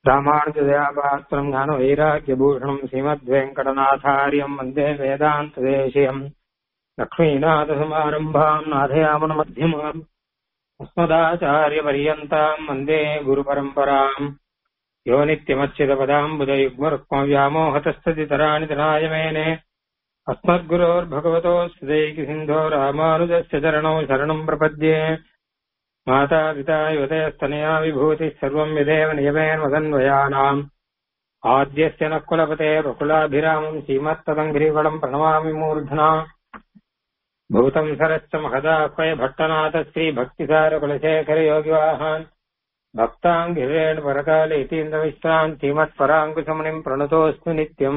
ராமானுஜதயாபாத்திரம் ஞான வைராக்கியபூஷணம் ஸ்ரீமத்வேங்கடநாதாரியம் வந்தே வேதாந்ததேசியம் லக்ஷ்மீநாதசமாரம்பாம் நாதயாமன மத்தியமாம் அஸ்மதாச்சாரியபரியந்தாம் வந்தே குருபரம்பராம் யோ நித்யமச்சிதபதாம்புதயுக்மருக்மவ்யாமோகதஸ்ததிதராணி தனாய மேனே अस्मद्गुरोर्भगवतोऽस्य दैकिसिन्धो रामानुजस्य चरणौ शरणम् प्रपद्ये माता पिता युवतयस्तनया विभूतिः सर्वम् यदेव नियमेन वदन्वयानाम् आद्यस्य नः कुलपते रकुलाभिरामम् श्रीमत्तदङ्घ्रिवलम् प्रणमामि मूर्धना भूतम् सरश्च महदाह्वय भट्टनाथ श्रीभक्तिसारकुलशेखर योगिवाहान् भक्ताङ्गिरेण परकाले इतीन्द्रविश्रान् श्रीमत्पराङ्कुशमुनिम् प्रणतोऽस्मि नित्यम्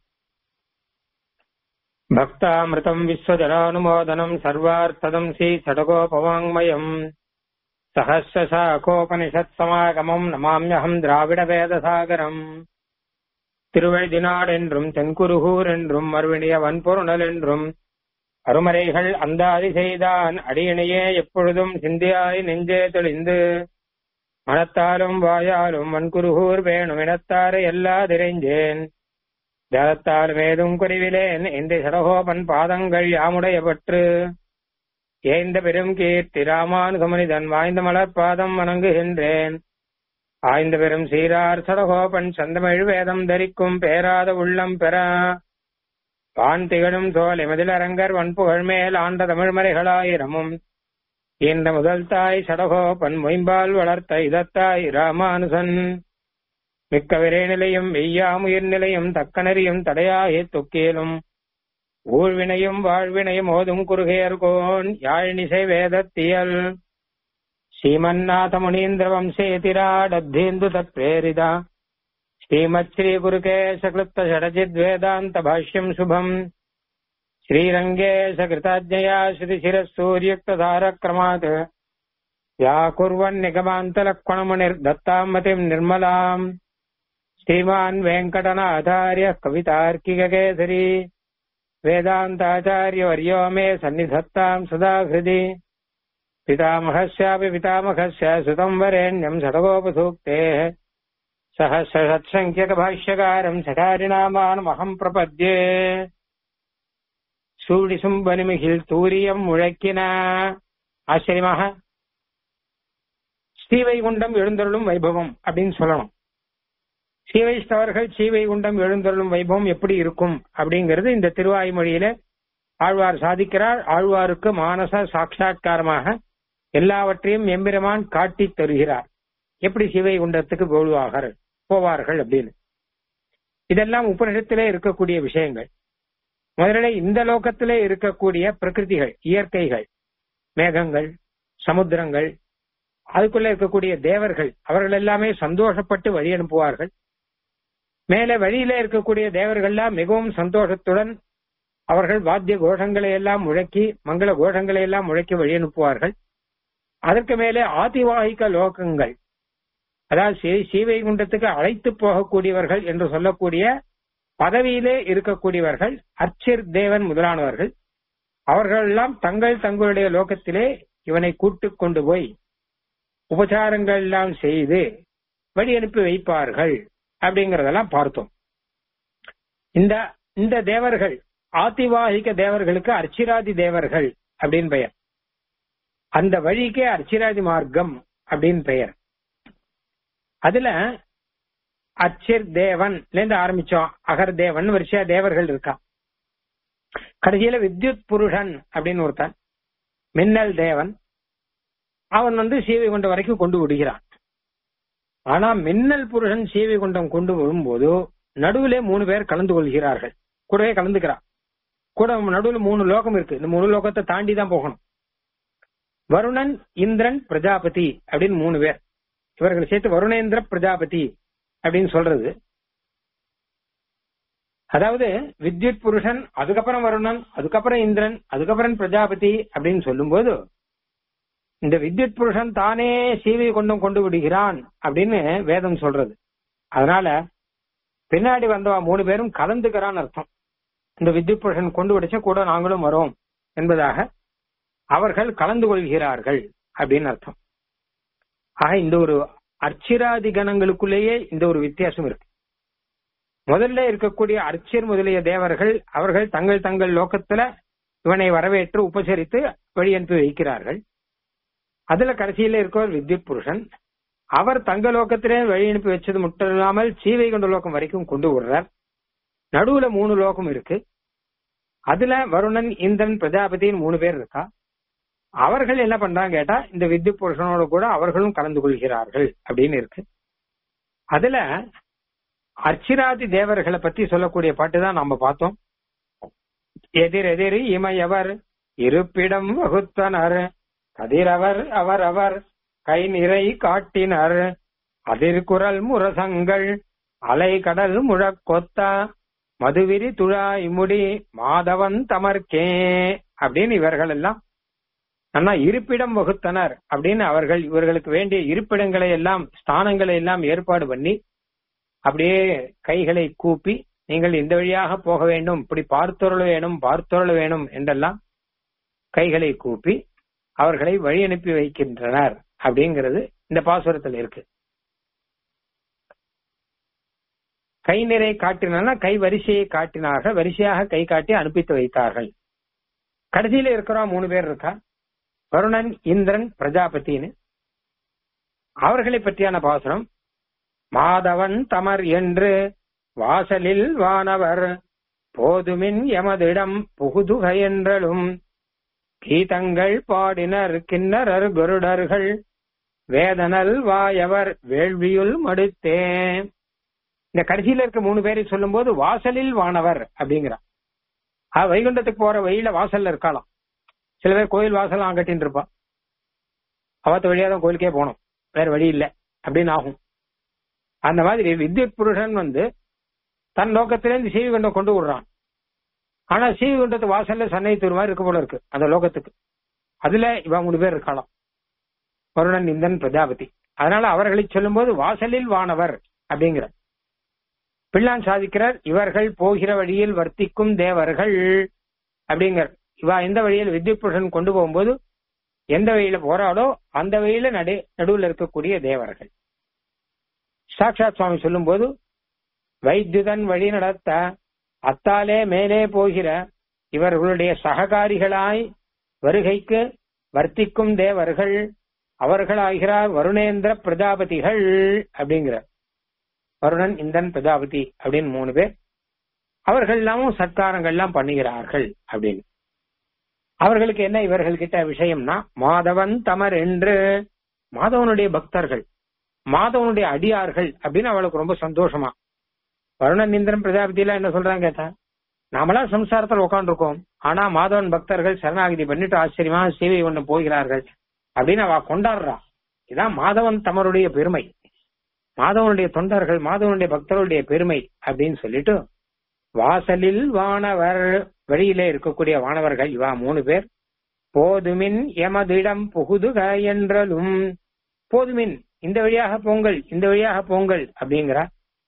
भक्तामृतम् विश्वजनानुमोदनम् सर्वार्थदम् श्रीषडगोपवाङ्मयम् सहस्रशाखोपनिषत्समागमम् नमाम्यहम् திராவிடவேதசாகரம் திருவழிதினாடென்றும் தென்குருகூர் என்றும் மறுவினிய வன்பொருணல் என்றும் அருமறைகள் அந்தாதி செய்தான் அடியினையே எப்பொழுதும் சிந்தியாய் நெஞ்சே தெளிந்து மனத்தாலும் வாயாலும் வன்குருகூர் வேணும் இனத்தாரை எல்லா திரைஞ்சேன் ஜலத்தால் மேதும் குறைவிலேன் இந்த சடகோபன் பாதங்கள் யாமுடைய பற்று ஏந்த பெரும் கீர்த்தி ராமானுகமனிதன் வாய்ந்த மலர் பாதம் வணங்குகின்றேன் ஆய்ந்த பெரும் சீரார் சடகோபன் சந்தமிழ் வேதம் தரிக்கும் பேராத உள்ளம் பெற பான் திகழும் தோலை மதிலரங்கர் வன்புகழ் மேல் ஆண்ட தமிழ்மறைகளாயிரமும் இந்த முதல் தாய் சடகோபன் மொயம்பால் வளர்த்த இதத்தாய் ராமானுசன் மிக்க விரைநிலையும் வெய்யாமுயிர் நிலையும் தக்கனறியும் தடையாகி துக்கேலும் ஊழ்வினையும் வாழ்வினையும் ஓதும் குறுகையர்கோன் யாழினிசை வேதத்தியல் ஸ்ரீமன்னாத முனீந்திர வம்சேதிராடத்தேந்து தத் பிரேரிதா ஸ்ரீமத் ஸ்ரீ குருகேசகிருப்த ஷடஜித் வேதாந்த பாஷ்யம் சுபம் ஸ்ரீரங்கே சகிருதாஜ்ஞயா ஸ்ருதி சிரசூரியுக்த தாரக்ரமாத் யா குர்வன் நிகமாந்தலக்வணமுனிர் தத்தாம் மதிம் நிர்மலாம் श्रीमान् वेङ्कटनाचार्यः कवितार्किककेसरी वेदान्ताचार्यवर्यो मे सन्निधत्ताम् सदा हृदि पितामहस्यापि पितामहस्य सुतम् वरेण्यम् षडगोपसूक्तेः सह षट्सङ्ख्यकभाष्यकारम् சகாரிநாமானமகம் பிரபத்யே சூடி சும்பனிமிகில் தூரியம் முழக்கின ஆச்சரியமாக ஸ்ரீவைகுண்டம் எழுந்தருளும் வைபவம் அப்படின்னு சொல்லணும் சீவைஷ்ணவர்கள் சீவைகுண்டம் எழுந்தருளும் வைபவம் எப்படி இருக்கும் அப்படிங்கிறது இந்த திருவாய்மொழியில ஆழ்வார் சாதிக்கிறார் ஆழ்வாருக்கு மானச சாட்சா்காரமாக எல்லாவற்றையும் எம்பெருமான் காட்டி தருகிறார் எப்படி சிவைகுண்டத்துக்கு போடுவார்கள் போவார்கள் அப்படின்னு இதெல்லாம் உபநிடத்திலே இருக்கக்கூடிய விஷயங்கள் முதல்ல இந்த லோகத்திலே இருக்கக்கூடிய பிரகிருதிகள் இயற்கைகள் மேகங்கள் சமுத்திரங்கள் அதுக்குள்ள இருக்கக்கூடிய தேவர்கள் அவர்கள் எல்லாமே சந்தோஷப்பட்டு வழி அனுப்புவார்கள் மேலே வழியில இருக்கக்கூடிய தேவர்கள்லாம் மிகவும் சந்தோஷத்துடன் அவர்கள் வாத்திய கோஷங்களை எல்லாம் முழக்கி மங்கள கோஷங்களை எல்லாம் முழக்கி வழி அனுப்புவார்கள் அதற்கு மேலே ஆதிவாகிக லோகங்கள் அதாவது ஸ்ரீவைகுண்டத்துக்கு அழைத்து போகக்கூடியவர்கள் என்று சொல்லக்கூடிய பதவியிலே இருக்கக்கூடியவர்கள் அர்ச்சிர் தேவன் முதலானவர்கள் அவர்கள் எல்லாம் தங்கள் தங்களுடைய லோகத்திலே இவனை கூட்டு கொண்டு போய் உபச்சாரங்கள் எல்லாம் செய்து வழி அனுப்பி வைப்பார்கள் அப்படிங்கறதெல்லாம் பார்த்தோம் இந்த இந்த தேவர்கள் ஆதிவாகிக தேவர்களுக்கு அர்ச்சிராதி தேவர்கள் அப்படின்னு பெயர் அந்த வழிக்கே அர்ச்சிராதி மார்க்கம் அப்படின்னு பெயர் அதுல அச்சிர் தேவன் இருந்து ஆரம்பிச்சோம் அகர் தேவன் வரிசையா தேவர்கள் இருக்கா கடைசியில வித்யுத் புருஷன் அப்படின்னு ஒருத்தன் மின்னல் தேவன் அவன் வந்து சீவை குண்டம் வரைக்கும் கொண்டு விடுகிறான் ஆனா மின்னல் புருஷன் சீவை குண்டம் கொண்டு வரும்போது நடுவிலே மூணு பேர் கலந்து கொள்கிறார்கள் கூடவே கலந்துக்கிறான் கூட நடுவில் மூணு லோகம் இருக்கு இந்த மூணு லோகத்தை தாண்டி தான் போகணும் வருணன் இந்திரன் பிரஜாபதி அப்படின்னு மூணு பேர் இவர்கள் சேர்த்து வருணேந்திர பிரஜாபதி அப்படின்னு சொல்றது அதாவது வித்யுத் புருஷன் அதுக்கப்புறம் வருணன் அதுக்கப்புறம் இந்திரன் அதுக்கப்புறம் பிரஜாபதி அப்படின்னு சொல்லும்போது இந்த வித்யுத் புருஷன் தானே சீவை கொண்டும் கொண்டு விடுகிறான் அப்படின்னு வேதம் சொல்றது அதனால பின்னாடி வந்தவா மூணு பேரும் கலந்துக்கிறான் அர்த்தம் இந்த வித்யுத் புருஷன் கொண்டு விடுச்ச கூட நாங்களும் வரோம் என்பதாக அவர்கள் கலந்து கொள்கிறார்கள் அப்படின்னு அர்த்தம் ஆக இந்த ஒரு அர்ச்சிராதி கணங்களுக்குள்ளேயே இந்த ஒரு வித்தியாசம் இருக்கு முதல்ல இருக்கக்கூடிய அர்ச்சியர் முதலிய தேவர்கள் அவர்கள் தங்கள் தங்கள் லோகத்துல இவனை வரவேற்று உபசரித்து வழி அனுப்பி வைக்கிறார்கள் அதுல கடைசியில இருக்கவர் வித்யுத் புருஷன் அவர் தங்க லோகத்திலே வழி அனுப்பி வச்சது மட்டும் இல்லாமல் சீவை கொண்ட லோகம் வரைக்கும் கொண்டு விடுறார் நடுவுல மூணு லோகம் இருக்கு அதுல வருணன் இந்திரன் பிரஜாபதியின் மூணு பேர் இருக்கா அவர்கள் என்ன பண்றாங்க கேட்டா இந்த வித்யுத் புருஷனோட கூட அவர்களும் கலந்து கொள்கிறார்கள் அப்படின்னு இருக்கு அதுல அர்ச்சிராதி தேவர்களை பத்தி சொல்லக்கூடிய பாட்டு தான் நம்ம பார்த்தோம் எதிர் எதிர் இமையவர் இருப்பிடம் வகுத்தனர் கதிரவர் அவர் அவர் கை நிறை காட்டினர் அதிர்குரல் முரசங்கள் அலை கடல் முழக்கொத்தா மதுவிரி துழாய் முடி மாதவன் தமர்க்கே அப்படின்னு இவர்கள் எல்லாம் ஆனா இருப்பிடம் வகுத்தனர் அப்படின்னு அவர்கள் இவர்களுக்கு வேண்டிய இருப்பிடங்களை எல்லாம் ஸ்தானங்களை எல்லாம் ஏற்பாடு பண்ணி அப்படியே கைகளை கூப்பி நீங்கள் இந்த வழியாக போக வேண்டும் இப்படி பார்த்தொருள் வேணும் பார்த்தொருள் வேணும் என்றெல்லாம் கைகளை கூப்பி அவர்களை வழி அனுப்பி வைக்கின்றனர் அப்படிங்கிறது இந்த பாசுரத்தில் இருக்கு கை நிறை காட்டினா கை வரிசையை காட்டினார்கள் வரிசையாக கை காட்டி அனுப்பித்து வைத்தார்கள் கடைசியில இருக்கிறோம் மூணு பேர் இருக்கா வருணன் இந்திரன் பிரஜாபதினு அவர்களை பற்றியான பாசுரம் மாதவன் தமர் என்று வாசலில் வானவர் போதுமின் எமதிடம் புகுதுக என்றலும் கீதங்கள் பாடினர் கிண்ணரர் குருடர்கள் வேதனல் வாயவர் வேள்வியுள் மடுத்தே இந்த கடைசியில இருக்க மூணு பேரை சொல்லும் போது வாசலில் வானவர் அப்படிங்கிறான் ஆ வைகுண்டத்துக்கு போற வழியில வாசல்ல இருக்கலாம் சில பேர் கோயில் வாசல் கட்டின்னு இருப்பா அவத்த வழியா தான் கோயிலுக்கே போகணும் வேற வழி இல்லை அப்படின்னு ஆகும் அந்த மாதிரி வித்யுத் புருஷன் வந்து தன் லோகத்திலேருந்து சீவிகுண்டம் கொண்டு விடுறான் ஆனா சீவிகுண்டத்து வாசல்ல சன்னதி மாதிரி இருக்க போல இருக்கு அந்த லோகத்துக்கு அதுல இவன் மூணு பேர் இருக்கலாம் வருணன் இந்தன் பிரஜாபதி அதனால அவர்களை சொல்லும் போது வாசலில் வானவர் அப்படிங்கிற பிள்ளான் சாதிக்கிறார் இவர்கள் போகிற வழியில் வர்த்திக்கும் தேவர்கள் அப்படிங்கிற இவா எந்த வழியில் வித்யுத் புருஷன் கொண்டு போகும்போது எந்த வழியில போறாளோ அந்த வழியில நடு நடுவில் இருக்கக்கூடிய தேவர்கள் சாட்சாத் சுவாமி சொல்லும் போது வைத்யுதன் வழி நடத்த அத்தாலே மேலே போகிற இவர்களுடைய சககாரிகளாய் வருகைக்கு வர்த்திக்கும் தேவர்கள் அவர்களாகிறார் வருணேந்திர பிரஜாபதிகள் அப்படிங்கிற வருணன் இந்தன் பிரஜாபதி அப்படின்னு மூணு பேர் அவர்கள் எல்லாமும் சத்காரங்கள் எல்லாம் பண்ணுகிறார்கள் அப்படின்னு அவர்களுக்கு என்ன இவர்கள் கிட்ட விஷயம்னா மாதவன் தமர் என்று மாதவனுடைய பக்தர்கள் மாதவனுடைய அடியார்கள் அப்படின்னு அவளுக்கு ரொம்ப சந்தோஷமா வருணன் இந்திரன் பிரஜாபதி எல்லாம் என்ன சொல்றாங்க கேட்டா நாமெல்லாம் சம்சாரத்தில் உட்காந்துருக்கோம் ஆனா மாதவன் பக்தர்கள் சரணாகிதி பண்ணிட்டு ஆச்சரியமா சேவை பண்ண போகிறார்கள் அப்படின்னு அவ கொண்டாடுறா இதான் மாதவன் தமருடைய பெருமை மாதவனுடைய தொண்டர்கள் மாதவனுடைய பக்தர்களுடைய பெருமை அப்படின்னு சொல்லிட்டு வாசலில் வானவர் வழியிலே இருக்கக்கூடிய வானவர்கள் இவா மூணு பேர் போதுமின் எமதிடம் புகுதுக என்றலும் போதுமின் இந்த வழியாக போங்கள் இந்த வழியாக போங்கள் அப்படிங்கிறா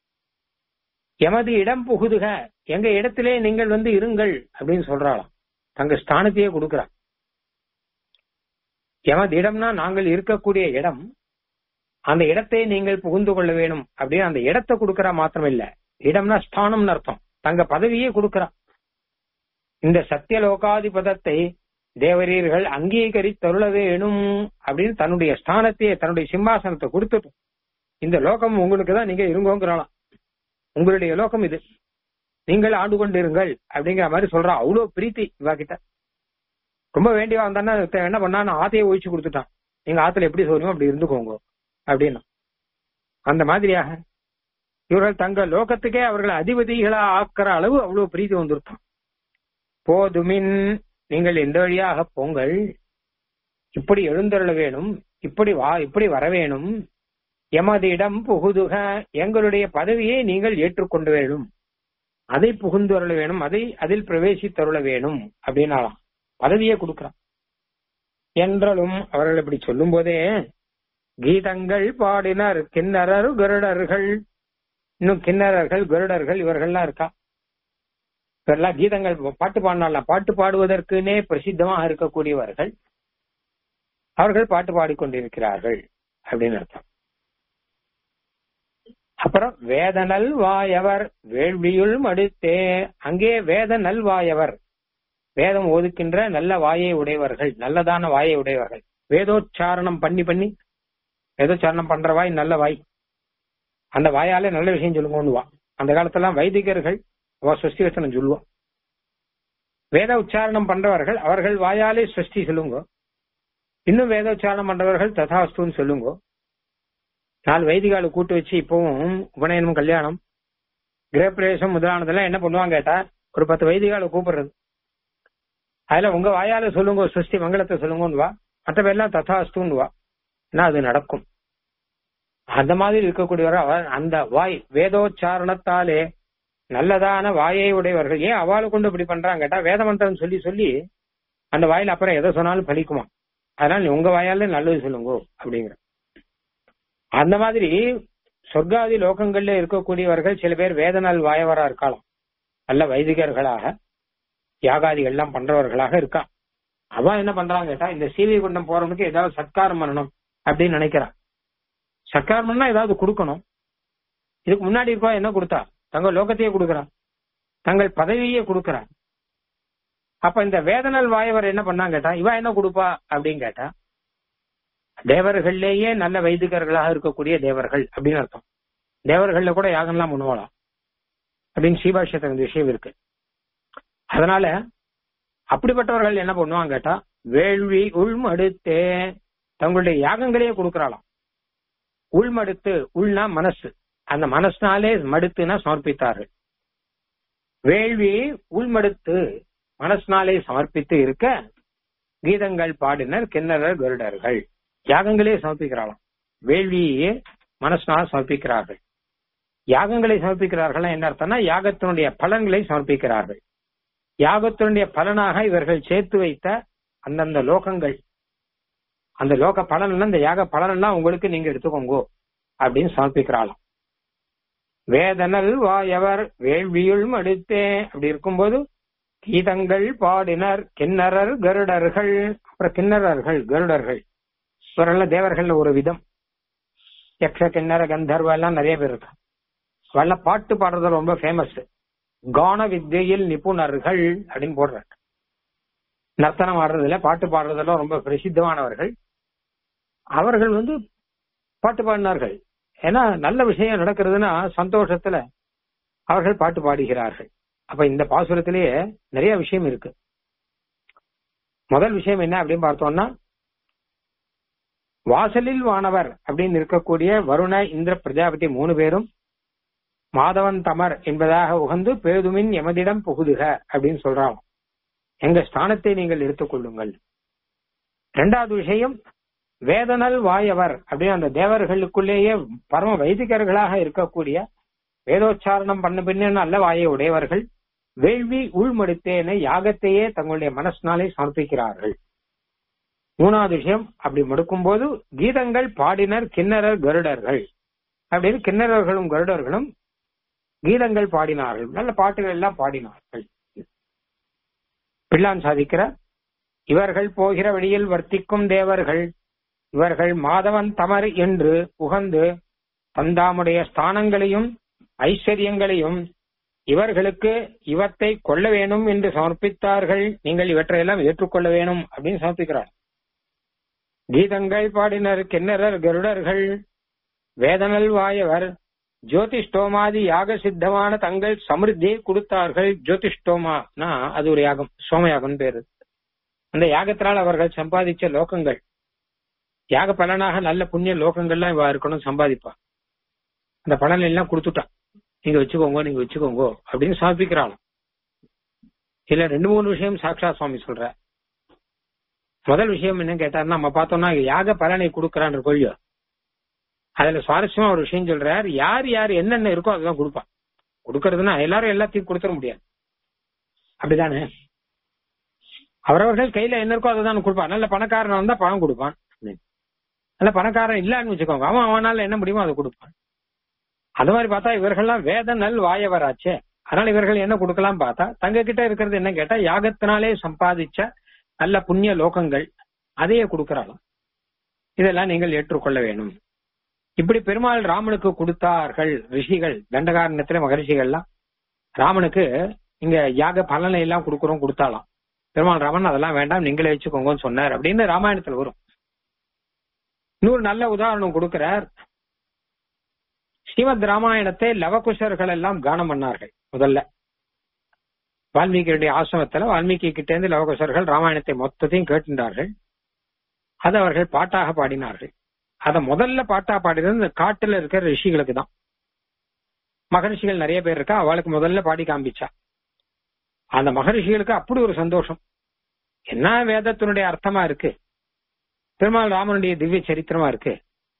எமது இடம் புகுதுக எங்க இடத்திலே நீங்கள் வந்து இருங்கள் அப்படின்னு சொல்றாளாம் தங்க ஸ்தானத்தையே கொடுக்கிறா எமது இடம்னா நாங்கள் இருக்கக்கூடிய இடம் அந்த இடத்தை நீங்கள் புகுந்து கொள்ள வேணும் அப்படின்னு அந்த இடத்தை கொடுக்கறா மாத்திரம் இல்ல இடம்னா ஸ்தானம்னு அர்த்தம் தங்க பதவியே கொடுக்கறா இந்த சத்தியலோகாதிபதத்தை தேவரீர்கள் அங்கீகரித்தருள வேணும் அப்படின்னு தன்னுடைய ஸ்தானத்தையே தன்னுடைய சிம்மாசனத்தை கொடுத்துட்டு இந்த லோகம் உங்களுக்கு தான் நீங்க இருங்கோங்கிறாளாம் உங்களுடைய லோகம் இது நீங்கள் ஆண்டு கொண்டிருங்கள் அப்படிங்கிற மாதிரி சொல்றா அவ்வளவு பிரீத்தி இவா கிட்ட ரொம்ப வேண்டியவா வந்தான்னா என்ன பண்ணா ஆத்தையை ஒழிச்சு கொடுத்துட்டான் நீங்க ஆத்துல எப்படி சொல்லுங்க அப்படி இருந்துக்கோங்க அப்படின்னா அந்த மாதிரியாக இவர்கள் தங்க லோகத்துக்கே அவர்களை அதிபதிகளா ஆக்கிற அளவு அவ்வளவு பிரீதி வந்துருத்தான் போதுமின் நீங்கள் எந்த வழியாக போங்கள் இப்படி எழுந்தருள வேணும் இப்படி வா இப்படி வர வேணும் எமது இடம் புகுதுக எங்களுடைய பதவியை நீங்கள் ஏற்றுக்கொண்டு வேணும் அதை புகுந்து அருள வேணும் அதை அதில் பிரவேசித்தருள வேணும் அப்படின்னாலாம் பதவியே கொடுக்கிறான் என்றாலும் அவர்கள் இப்படி சொல்லும் போதே கீதங்கள் பாடினர் கிண்ணறர் கருடர்கள் இன்னும் கிண்ணறர்கள் கருடர்கள் இவர்கள்லாம் இருக்கா இவரெல்லாம் கீதங்கள் பாட்டு பாடினாலாம் பாட்டு பாடுவதற்குனே பிரசித்தமாக இருக்கக்கூடியவர்கள் அவர்கள் பாட்டு பாடிக்கொண்டிருக்கிறார்கள் அப்படின்னு அர்த்தம் அப்புறம் வேத நல்வாயவர் வேள்வியுள் மடுத்தே அங்கே வேத நல்வாயவர் வேதம் ஒதுக்கின்ற நல்ல வாயை உடையவர்கள் நல்லதான வாயை உடையவர்கள் வேதோச்சாரணம் பண்ணி பண்ணி வேதோச்சாரணம் பண்ற வாய் நல்ல வாய் அந்த வாயாலே நல்ல விஷயம் சொல்லுங்கன்னு வா அந்த காலத்துல வைதிகர்கள் அவ சுஷ்டி வச்சனம் சொல்லுவா வேத உச்சாரணம் பண்றவர்கள் அவர்கள் வாயாலே சுஷ்டி சொல்லுங்க இன்னும் வேத உச்சாரணம் பண்றவர்கள் ததாஸ்துன்னு சொல்லுங்க நாலு வைதிகால கூட்டு வச்சு இப்பவும் உபநயனம் கல்யாணம் கிரகப்பிரவேசம் முதலானதெல்லாம் என்ன பண்ணுவாங்க கேட்டா ஒரு பத்து வைதிகால கூப்பிடுறது அதுல உங்க வாயால சொல்லுங்க சுஷ்டி மங்களத்தை சொல்லுங்கன்னு வா மற்ற பேர்லாம் ததாஸ்துன்னு வா ஏன்னா அது நடக்கும் அந்த மாதிரி இருக்கக்கூடியவர் அவர் அந்த வாய் வேதோச்சாரணத்தாலே நல்லதான வாயை உடையவர்கள் ஏன் அவளை கொண்டு இப்படி பண்றாங்க கேட்டா வேத மந்திரம் சொல்லி சொல்லி அந்த வாயில அப்புறம் எதை சொன்னாலும் பலிக்குமா அதனால நீ உங்க வாயால நல்லது சொல்லுங்க அப்படிங்கிற அந்த மாதிரி சொர்க்காதி லோகங்கள்ல இருக்கக்கூடியவர்கள் சில பேர் வேதனால் வாயவரா இருக்கலாம் நல்ல வைதிகர்களாக யாகாதிகள் எல்லாம் பண்றவர்களாக இருக்கா அவன் என்ன பண்றாங்க கேட்டா இந்த சீவை குண்டம் போறவனுக்கு ஏதாவது சத்காரம் பண்ணணும் அப்படின்னு நினைக்கிறான் சத்காரம் பண்ணா ஏதாவது கொடுக்கணும் இதுக்கு முன்னாடி இருக்கா என்ன கொடுத்தா தங்கள் லோகத்தையே கொடுக்கறான் தங்கள் பதவியே கொடுக்கறான் அப்ப இந்த வேதனல் வாயவர் என்ன பண்ணாங்க கேட்டா இவ என்ன கொடுப்பா அப்படின்னு கேட்டா தேவர்கள்லேயே நல்ல வைதிகர்களாக இருக்கக்கூடிய தேவர்கள் அப்படின்னு அர்த்தம் தேவர்கள்ல கூட யாகம்லாம் பண்ணுவாளாம் அப்படின்னு சீபாஷத்துல இந்த விஷயம் இருக்கு அதனால அப்படிப்பட்டவர்கள் என்ன பண்ணுவாங்க கேட்டா வேள்வி உள்மடுத்தே தங்களுடைய யாகங்களையே கொடுக்கறாளாம் உள்மடுத்து உள்னா மனசு அந்த மனசினாலே மடுத்துனா சமர்ப்பித்தார்கள் வேள்வி உள்மடுத்து மனசினாலே சமர்ப்பித்து இருக்க கீதங்கள் பாடினர் கிண்ணறர் கருடர்கள் யாகங்களே சமர்ப்பிக்கிறாளாம் வேள்வியே மனசினால் சமர்ப்பிக்கிறார்கள் யாகங்களை சமர்ப்பிக்கிறார்கள் என்ன அர்த்தம்னா யாகத்தினுடைய பலன்களை சமர்ப்பிக்கிறார்கள் யாகத்தினுடைய பலனாக இவர்கள் சேர்த்து வைத்த அந்தந்த லோகங்கள் அந்த லோக பலன் இந்த யாக பலனெல்லாம் உங்களுக்கு நீங்க எடுத்துக்கோங்கோ அப்படின்னு சமர்ப்பிக்கிறாளாம் வேதனல் வாயவர் வேள்வியுள் மடுத்தே அப்படி இருக்கும்போது கீதங்கள் பாடினர் கிண்ணறர் கருடர்கள் அப்புறம் கிண்ணறர்கள் கருடர்கள் இவரெல்லாம் தேவர்கள்ல ஒரு விதம் யக்ஷ கிண்ணற கந்தர்வ எல்லாம் நிறைய பேர் இருக்கா வல்ல பாட்டு பாடுறது ரொம்ப ஃபேமஸ் கான வித்தையில் நிபுணர்கள் அப்படின்னு போடுறாங்க நர்த்தனம் ஆடுறதுல பாட்டு பாடுறதெல்லாம் ரொம்ப பிரசித்தமானவர்கள் அவர்கள் வந்து பாட்டு பாடினார்கள் ஏன்னா நல்ல விஷயம் நடக்கிறதுனா சந்தோஷத்துல அவர்கள் பாட்டு பாடுகிறார்கள் அப்ப இந்த பாசுரத்திலேயே நிறைய விஷயம் இருக்கு முதல் விஷயம் என்ன அப்படின்னு பார்த்தோம்னா வாசலில் வானவர் அப்படின்னு இருக்கக்கூடிய வருண இந்திர பிரஜாபதி மூணு பேரும் மாதவன் தமர் என்பதாக உகந்து பேதுமின் எமதிடம் புகுதுக அப்படின்னு சொல்றாங்க எங்க ஸ்தானத்தை நீங்கள் எடுத்துக்கொள்ளுங்கள் இரண்டாவது விஷயம் வேதனல் வாயவர் அப்படின்னு அந்த தேவர்களுக்குள்ளேயே பரம வைதிகர்களாக இருக்கக்கூடிய வேதோச்சாரணம் பண்ண பின்ன நல்ல வாயை உடையவர்கள் வேள்வி உள்மடுத்தேன யாகத்தையே தங்களுடைய மனசினாலே சமர்ப்பிக்கிறார்கள் மூணாவது விஷயம் அப்படி மடுக்கும் போது கீதங்கள் பாடினர் கிண்ணறர் கருடர்கள் அப்படின்னு கிண்ணறர்களும் கருடர்களும் கீதங்கள் பாடினார்கள் நல்ல பாட்டுகள் எல்லாம் பாடினார்கள் பிள்ளான் சாதிக்கிற இவர்கள் போகிற வழியில் வர்த்திக்கும் தேவர்கள் இவர்கள் மாதவன் தமர் என்று புகந்து தந்தாமுடைய ஸ்தானங்களையும் ஐஸ்வர்யங்களையும் இவர்களுக்கு இவத்தை கொள்ள வேணும் என்று சமர்ப்பித்தார்கள் நீங்கள் இவற்றையெல்லாம் ஏற்றுக்கொள்ள வேணும் அப்படின்னு சமர்ப்பிக்கிறார் கீதங்கள் பாடினர் கிண்ணறர் கருடர்கள் வேதனல் வாயவர் ஜோதிஷ்டோமாதி யாக சித்தமான தங்கள் சமிருத்தியை கொடுத்தார்கள் ஜோதிஷ்டோமானா அது ஒரு யாகம் சோமயாகம் பேரு அந்த யாகத்தினால் அவர்கள் சம்பாதிச்ச லோகங்கள் யாக பலனாக நல்ல புண்ணிய லோகங்கள்லாம் இவா இருக்கணும் சம்பாதிப்பா அந்த பலன் எல்லாம் கொடுத்துட்டான் நீங்க வச்சுக்கோங்க நீங்க வச்சுக்கோங்க அப்படின்னு சமர்ப்பிக்கிறாள் இதுல ரெண்டு மூணு விஷயம் சாக்ஷா சுவாமி சொல்ற முதல் விஷயம் என்ன கேட்டாருன்னா நம்ம பார்த்தோம்னா யாக பலனை கொடுக்கறான்னு கொள்ளியோ அதுல சுவாரஸ்யமா ஒரு விஷயம் சொல்றார் யார் யார் என்னென்ன இருக்கோ அதுதான் கொடுப்பான் கொடுக்கறதுன்னா எல்லாரும் எல்லாத்தையும் கொடுத்துட முடியாது அப்படிதானே அவரவர்கள் கையில என்ன இருக்கோ அதை தான் கொடுப்பான் நல்ல பணக்காரன் வந்தா பணம் கொடுப்பான் நல்ல பணக்காரன் இல்லன்னு வச்சுக்கோங்க அவன் அவனால என்ன முடியுமோ அதை கொடுப்பான் அது மாதிரி பார்த்தா இவர்கள்லாம் வேத நல் வாயவராச்சே அதனால இவர்கள் என்ன கொடுக்கலாம் பார்த்தா தங்க கிட்ட இருக்கிறது என்ன கேட்டா யாகத்தினாலே சம்பாதிச்ச நல்ல புண்ணிய லோகங்கள் அதையே கொடுக்கறாளாம் இதெல்லாம் நீங்கள் ஏற்றுக்கொள்ள வேணும் இப்படி பெருமாள் ராமனுக்கு கொடுத்தார்கள் ரிஷிகள் தண்டகாரணத்துல மகரிஷிகள்லாம் ராமனுக்கு இங்க யாக பலனை எல்லாம் கொடுக்குறோம் கொடுத்தாலாம் பெருமாள் ராமன் அதெல்லாம் வேண்டாம் நீங்களே வச்சுக்கோங்கன்னு சொன்னார் அப்படின்னு ராமாயணத்துல வரும் இன்னொரு நல்ல உதாரணம் கொடுக்கிறார் ஸ்ரீமத் ராமாயணத்தை லவகுஷர்கள் எல்லாம் கானம் பண்ணார்கள் முதல்ல வால்மீகியுடைய ஆசிரமத்துல வால்மீகி கிட்ட இருந்து லவகுஷர்கள் ராமாயணத்தை மொத்தத்தையும் கேட்டுட்டார்கள் அதை அவர்கள் பாட்டாக பாடினார்கள் அத முதல்ல பாட்டா பாடினது இந்த காட்டுல இருக்கிற ரிஷிகளுக்கு தான் மகரிஷிகள் நிறைய பேர் இருக்கா அவளுக்கு முதல்ல பாடி காண்பிச்சா அந்த மகரிஷிகளுக்கு அப்படி ஒரு சந்தோஷம் என்ன வேதத்தினுடைய அர்த்தமா இருக்கு பெருமாள் ராமனுடைய திவ்ய சரித்திரமா இருக்கு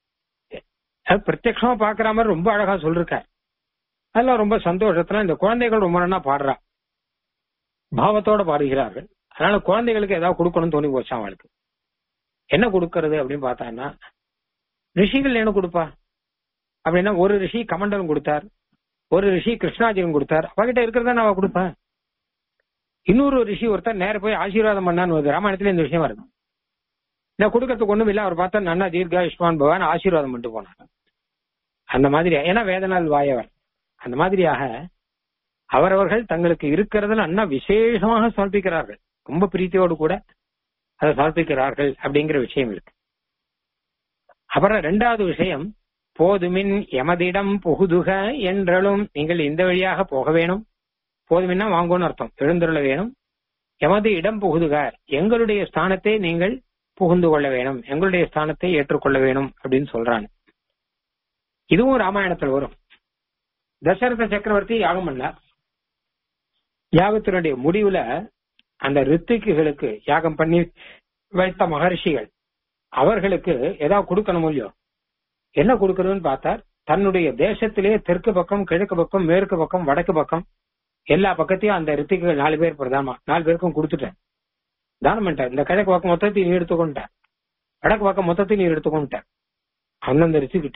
அது பிரத்யட்சமா பாக்குற மாதிரி ரொம்ப அழகா சொல்லிருக்கார் அதெல்லாம் ரொம்ப சந்தோஷத்துல இந்த குழந்தைகள் ரொம்ப நல்லா பாடுறா பாவத்தோட பாடுகிறார்கள் அதனால குழந்தைகளுக்கு ஏதாவது கொடுக்கணும்னு தோணி போச்சான் அவளுக்கு என்ன கொடுக்கறது அப்படின்னு பார்த்தான்னா ரிஷிகள் என்ன கொடுப்பா அப்படின்னா ஒரு ரிஷி கமண்டலம் கொடுத்தார் ஒரு ரிஷி கிருஷ்ணாஜிரம் கொடுத்தார் அவகிட்ட இருக்கிறதா நான் அவ கொடுப்பேன் இன்னொரு ரிஷி ஒருத்தர் நேர போய் ஆசீர்வாதம் பண்ணான்னு வருது ராமாயணத்துல இந்த விஷயம் வருது நான் கொடுக்கறதுக்கு ஒண்ணும் இல்ல அவர் பார்த்தா நன்னா தீர்கா யுஷ்மான் பகவான் ஆசீர்வாதம் பண்ணிட்டு போனார் அந்த மாதிரி ஏன்னா வேதனால் வாயவர் அந்த மாதிரியாக அவரவர்கள் தங்களுக்கு இருக்கிறதுல அண்ணா விசேஷமாக சமர்ப்பிக்கிறார்கள் ரொம்ப பிரீத்தியோடு கூட அதை சமர்ப்பிக்கிறார்கள் அப்படிங்கிற விஷயம் இருக்கு அப்புறம் ரெண்டாவது விஷயம் போதுமின் எமதிடம் புகுதுக என்றாலும் நீங்கள் இந்த வழியாக போக வேணும் போதுமின்னா வாங்கணும்னு அர்த்தம் எழுந்துள்ள வேணும் எமது இடம் புகுதுக எங்களுடைய ஸ்தானத்தை நீங்கள் புகுந்து கொள்ள வேணும் எங்களுடைய ஸ்தானத்தை ஏற்றுக்கொள்ள வேணும் அப்படின்னு சொல்றாங்க இதுவும் ராமாயணத்தில் வரும் தசரத சக்கரவர்த்தி யாகம் பண்ணார் யாகத்தினுடைய முடிவுல அந்த ரித்திக்குகளுக்கு யாகம் பண்ணி வைத்த மகர்ஷிகள் அவர்களுக்கு ஏதாவது கொடுக்கணும் இல்லையோ என்ன கொடுக்கறதுன்னு பார்த்தார் தன்னுடைய தேசத்திலே தெற்கு பக்கம் கிழக்கு பக்கம் மேற்கு பக்கம் வடக்கு பக்கம் எல்லா பக்கத்தையும் அந்த ரித்திக்குகள் நாலு பேர் பிரதானமா நாலு பேருக்கும் கொடுத்துட்டேன் தானம் பண்ணிட்டார் இந்த கிழக்கு பக்கம் மொத்தத்தையும் நீ எடுத்துக்கொண்டார் வடக்கு பக்கம் மொத்தத்தையும் நீ எடுத்துக்கொண்டார் அந்தந்த ரித்திக்கிட்ட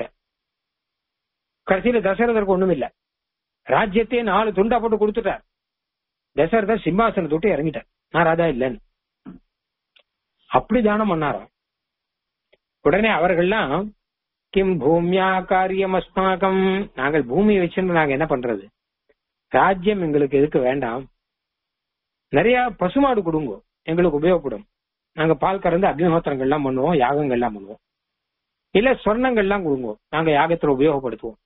கடைசியில தசரதருக்கு ஒண்ணும் இல்ல ராஜ்யத்தையே நாலு துண்டா போட்டு கொடுத்துட்டார் தசரதர் சிம்மாசனத்தை விட்டு இறங்கிட்டார் நான் ராஜா இல்லைன்னு அப்படி தானம் பண்ணாராம் உடனே அவர்கள்லாம் கிம் பூமியா காரியம் அஸ்மாகம் நாங்கள் பூமியை வச்சிருந்து நாங்க என்ன பண்றது ராஜ்யம் எங்களுக்கு எதுக்கு வேண்டாம் நிறைய பசுமாடு கொடுங்க எங்களுக்கு உபயோகப்படும் நாங்க பால் கறந்து அக்னிஹோத்திரங்கள்லாம் பண்ணுவோம் யாகங்கள்லாம் பண்ணுவோம் இல்ல சொர்ணங்கள்லாம் கொடுங்க நாங்க யாகத்துல உபயோகப்படுத்துவோம்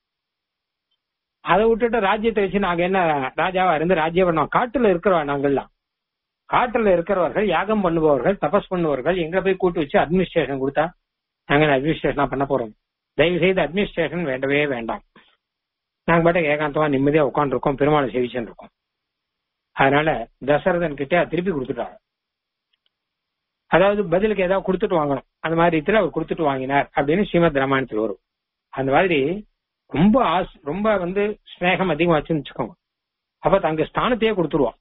அதை விட்டுட்டு ராஜ்யத்தை வச்சு நாங்க என்ன ராஜாவா இருந்து ராஜ்யம் பண்ணோம் காட்டுல இருக்கிறவா நாங்கள்லாம் காட்டுல இருக்கிறவர்கள் யாகம் பண்ணுபவர்கள் தபஸ் பண்ணுபவர்கள் எங்க போய் கூட்டு வச்சு அட்மினிஸ்ட்ரேஷன் கொடுத்தா நாங்க அட்மினிஸ்ட்ரேஷனா பண்ண போறோம் தயவு செய்து அட்மினிஸ்ட்ரேஷன் வேண்டவே வேண்டாம் நாங்க பாட்டுக்கு ஏகாந்தமா நிம்மதியா உட்காந்துருக்கோம் பெருமாளை சேவிச்சுன்னு இருக்கோம் அதனால தசரதன் கிட்ட திருப்பி கொடுத்துட்டாங்க அதாவது பதிலுக்கு ஏதாவது கொடுத்துட்டு வாங்கணும் அந்த மாதிரி ரீதியில அவர் கொடுத்துட்டு வாங்கினார் அப்படின்னு ஸ்ரீமத் ராமாயணத்தில் வரும் அந்த மாதிரி ரொம்ப ஆஸ் ரொம்ப வந்து ஸ்நேகம் அதிகமாச்சுன்னு வச்சுக்கோங்க அப்ப தங்க ஸ்தானத்தையே கொடுத்துருவான்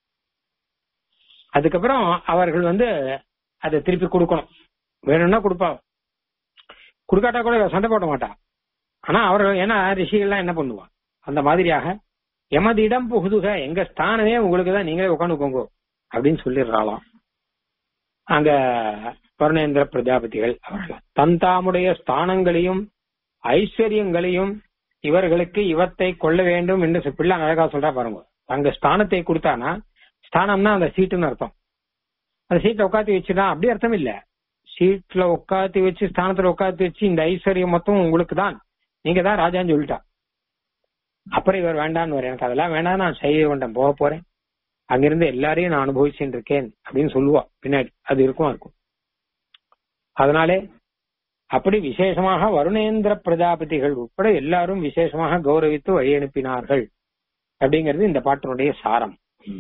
அதுக்கப்புறம் அவர்கள் வந்து அதை திருப்பி கொடுக்கணும் வேணும்னா கொடுப்பா கொடுக்காட்டா கூட சண்டை போட மாட்டான் ஆனா அவர்கள் ஏன்னா ரிஷிகள்லாம் என்ன பண்ணுவான் அந்த மாதிரியாக எமது இடம் புகுதுக எங்க ஸ்தானமே உங்களுக்கு தான் நீங்களே உட்காந்துக்கோங்க அப்படின்னு சொல்லிடுறாளாம் அங்க வருணேந்திர பிரஜாபதிகள் அவர்கள் தந்தாமுடைய ஸ்தானங்களையும் ஐஸ்வர்யங்களையும் இவர்களுக்கு இவத்தை கொள்ள வேண்டும் என்று பிள்ளை அழகா சொல்றா பாருங்க அங்க ஸ்தானத்தை கொடுத்தானா ஸ்தானம்னா அந்த சீட்டுன்னு அர்த்தம் அந்த சீட்ல உட்காந்து வச்சுனா அப்படி அர்த்தம் இல்ல சீட்ல உட்காந்து வச்சு ஸ்தானத்துல உட்காந்து வச்சு இந்த ஐஸ்வர்யம் மொத்தம் உங்களுக்கு தான் நீங்க தான் ராஜான்னு சொல்லிட்டா அப்புறம் இவர் வேண்டான்னு எனக்கு அதெல்லாம் வேண்டாம் நான் செய்ய வேண்டாம் போக போறேன் அங்கிருந்து எல்லாரையும் நான் அனுபவிச்சுட்டு இருக்கேன் அப்படின்னு சொல்லுவா பின்னாடி அது இருக்கும் இருக்கும் அதனாலே அப்படி விசேஷமாக வருணேந்திர பிரஜாபதிகள் உட்பட எல்லாரும் விசேஷமாக கௌரவித்து வழி அனுப்பினார்கள் அப்படிங்கிறது இந்த பாட்டினுடைய சாரம்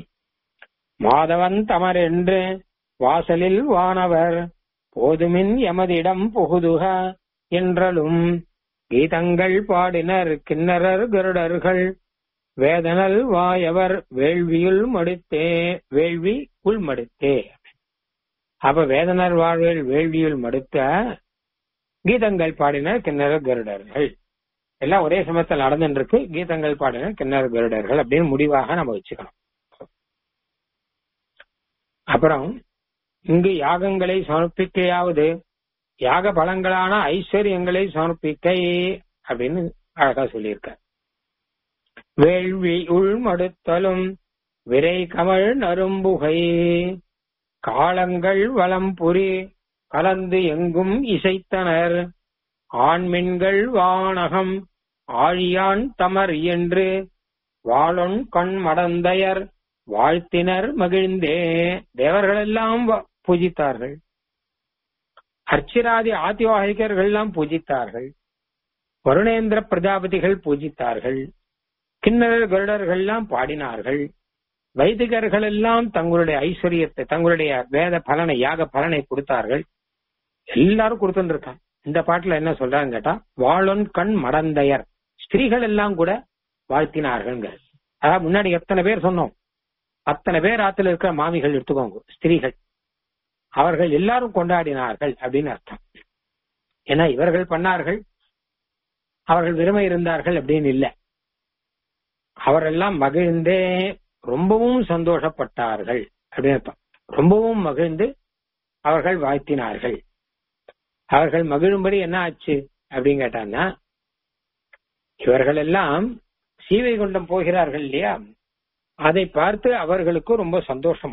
மாதவன் தமர் என்று வாசலில் வானவர் போதுமின் எமதிடம் புகுதுக என்றலும் கீதங்கள் பாடினர் கிண்ணறர் கருடர்கள் வேதனல் வாயவர் வேள்வியுள் மடுத்தே வேள்வி உள் மடுத்தே அப்ப வேதனர் வாழ்வில் வேள்வியுள் மடுத்த கீதங்கள் பாடினர் கிண்ணறர் கருடர்கள் எல்லாம் ஒரே சமயத்தில் நடந்துருக்கு கீதங்கள் பாடினர் கிண்ணறர் கருடர்கள் அப்படின்னு முடிவாக நம்ம வச்சுக்கணும் அப்புறம் இங்கு யாகங்களை சமர்ப்பிக்கையாவது யாக பலங்களான ஐஸ்வர்யங்களை சமர்ப்பிக்கை அப்படின்னு அழகா சொல்லியிருக்க வேள்வி உள்மடுத்தலும் விரை கமழ் நரும்புகை காலங்கள் வளம் புரி கலந்து எங்கும் இசைத்தனர் ஆண்மின்கள் வானகம் ஆழியான் தமர் என்று வாழொன் கண் மடந்தையர் வாழ்த்தினர் மகிழ்ந்தே தேவர்களெல்லாம் வ- பூஜித்தார்கள் அர்ச்சிராதி ஆதிவாகிகர்கள் எல்லாம் பூஜித்தார்கள் வருணேந்திர பிரஜாபதிகள் பூஜித்தார்கள் கிண்ணறர் கருடர்கள் எல்லாம் பாடினார்கள் வைதிகர்கள் எல்லாம் தங்களுடைய ஐஸ்வர்யத்தை தங்களுடைய வேத பலனை யாக பலனை கொடுத்தார்கள் எல்லாரும் கொடுத்துட்டு இருக்காங்க இந்த பாட்டுல என்ன சொல்றாங்க கேட்டா வாழொன் கண் மடந்தையர் ஸ்திரீகள் எல்லாம் கூட வாழ்த்தினார்கள் அதாவது முன்னாடி எத்தனை பேர் சொன்னோம் அத்தனை பேர் ஆத்துல இருக்கிற மாமிகள் எடுத்துக்கோங்க ஸ்திரீகள் அவர்கள் எல்லாரும் கொண்டாடினார்கள் அப்படின்னு அர்த்தம் ஏன்னா இவர்கள் பண்ணார்கள் அவர்கள் விரும்ப இருந்தார்கள் அப்படின்னு இல்ல அவரெல்லாம் மகிழ்ந்தே ரொம்பவும் சந்தோஷப்பட்டார்கள் அப்படின்னு அர்த்தம் ரொம்பவும் மகிழ்ந்து அவர்கள் வாழ்த்தினார்கள் அவர்கள் மகிழும்படி என்ன ஆச்சு அப்படின்னு கேட்டாங்கன்னா இவர்கள் எல்லாம் சீவைகுண்டம் போகிறார்கள் இல்லையா அதை பார்த்து அவர்களுக்கு ரொம்ப சந்தோஷமா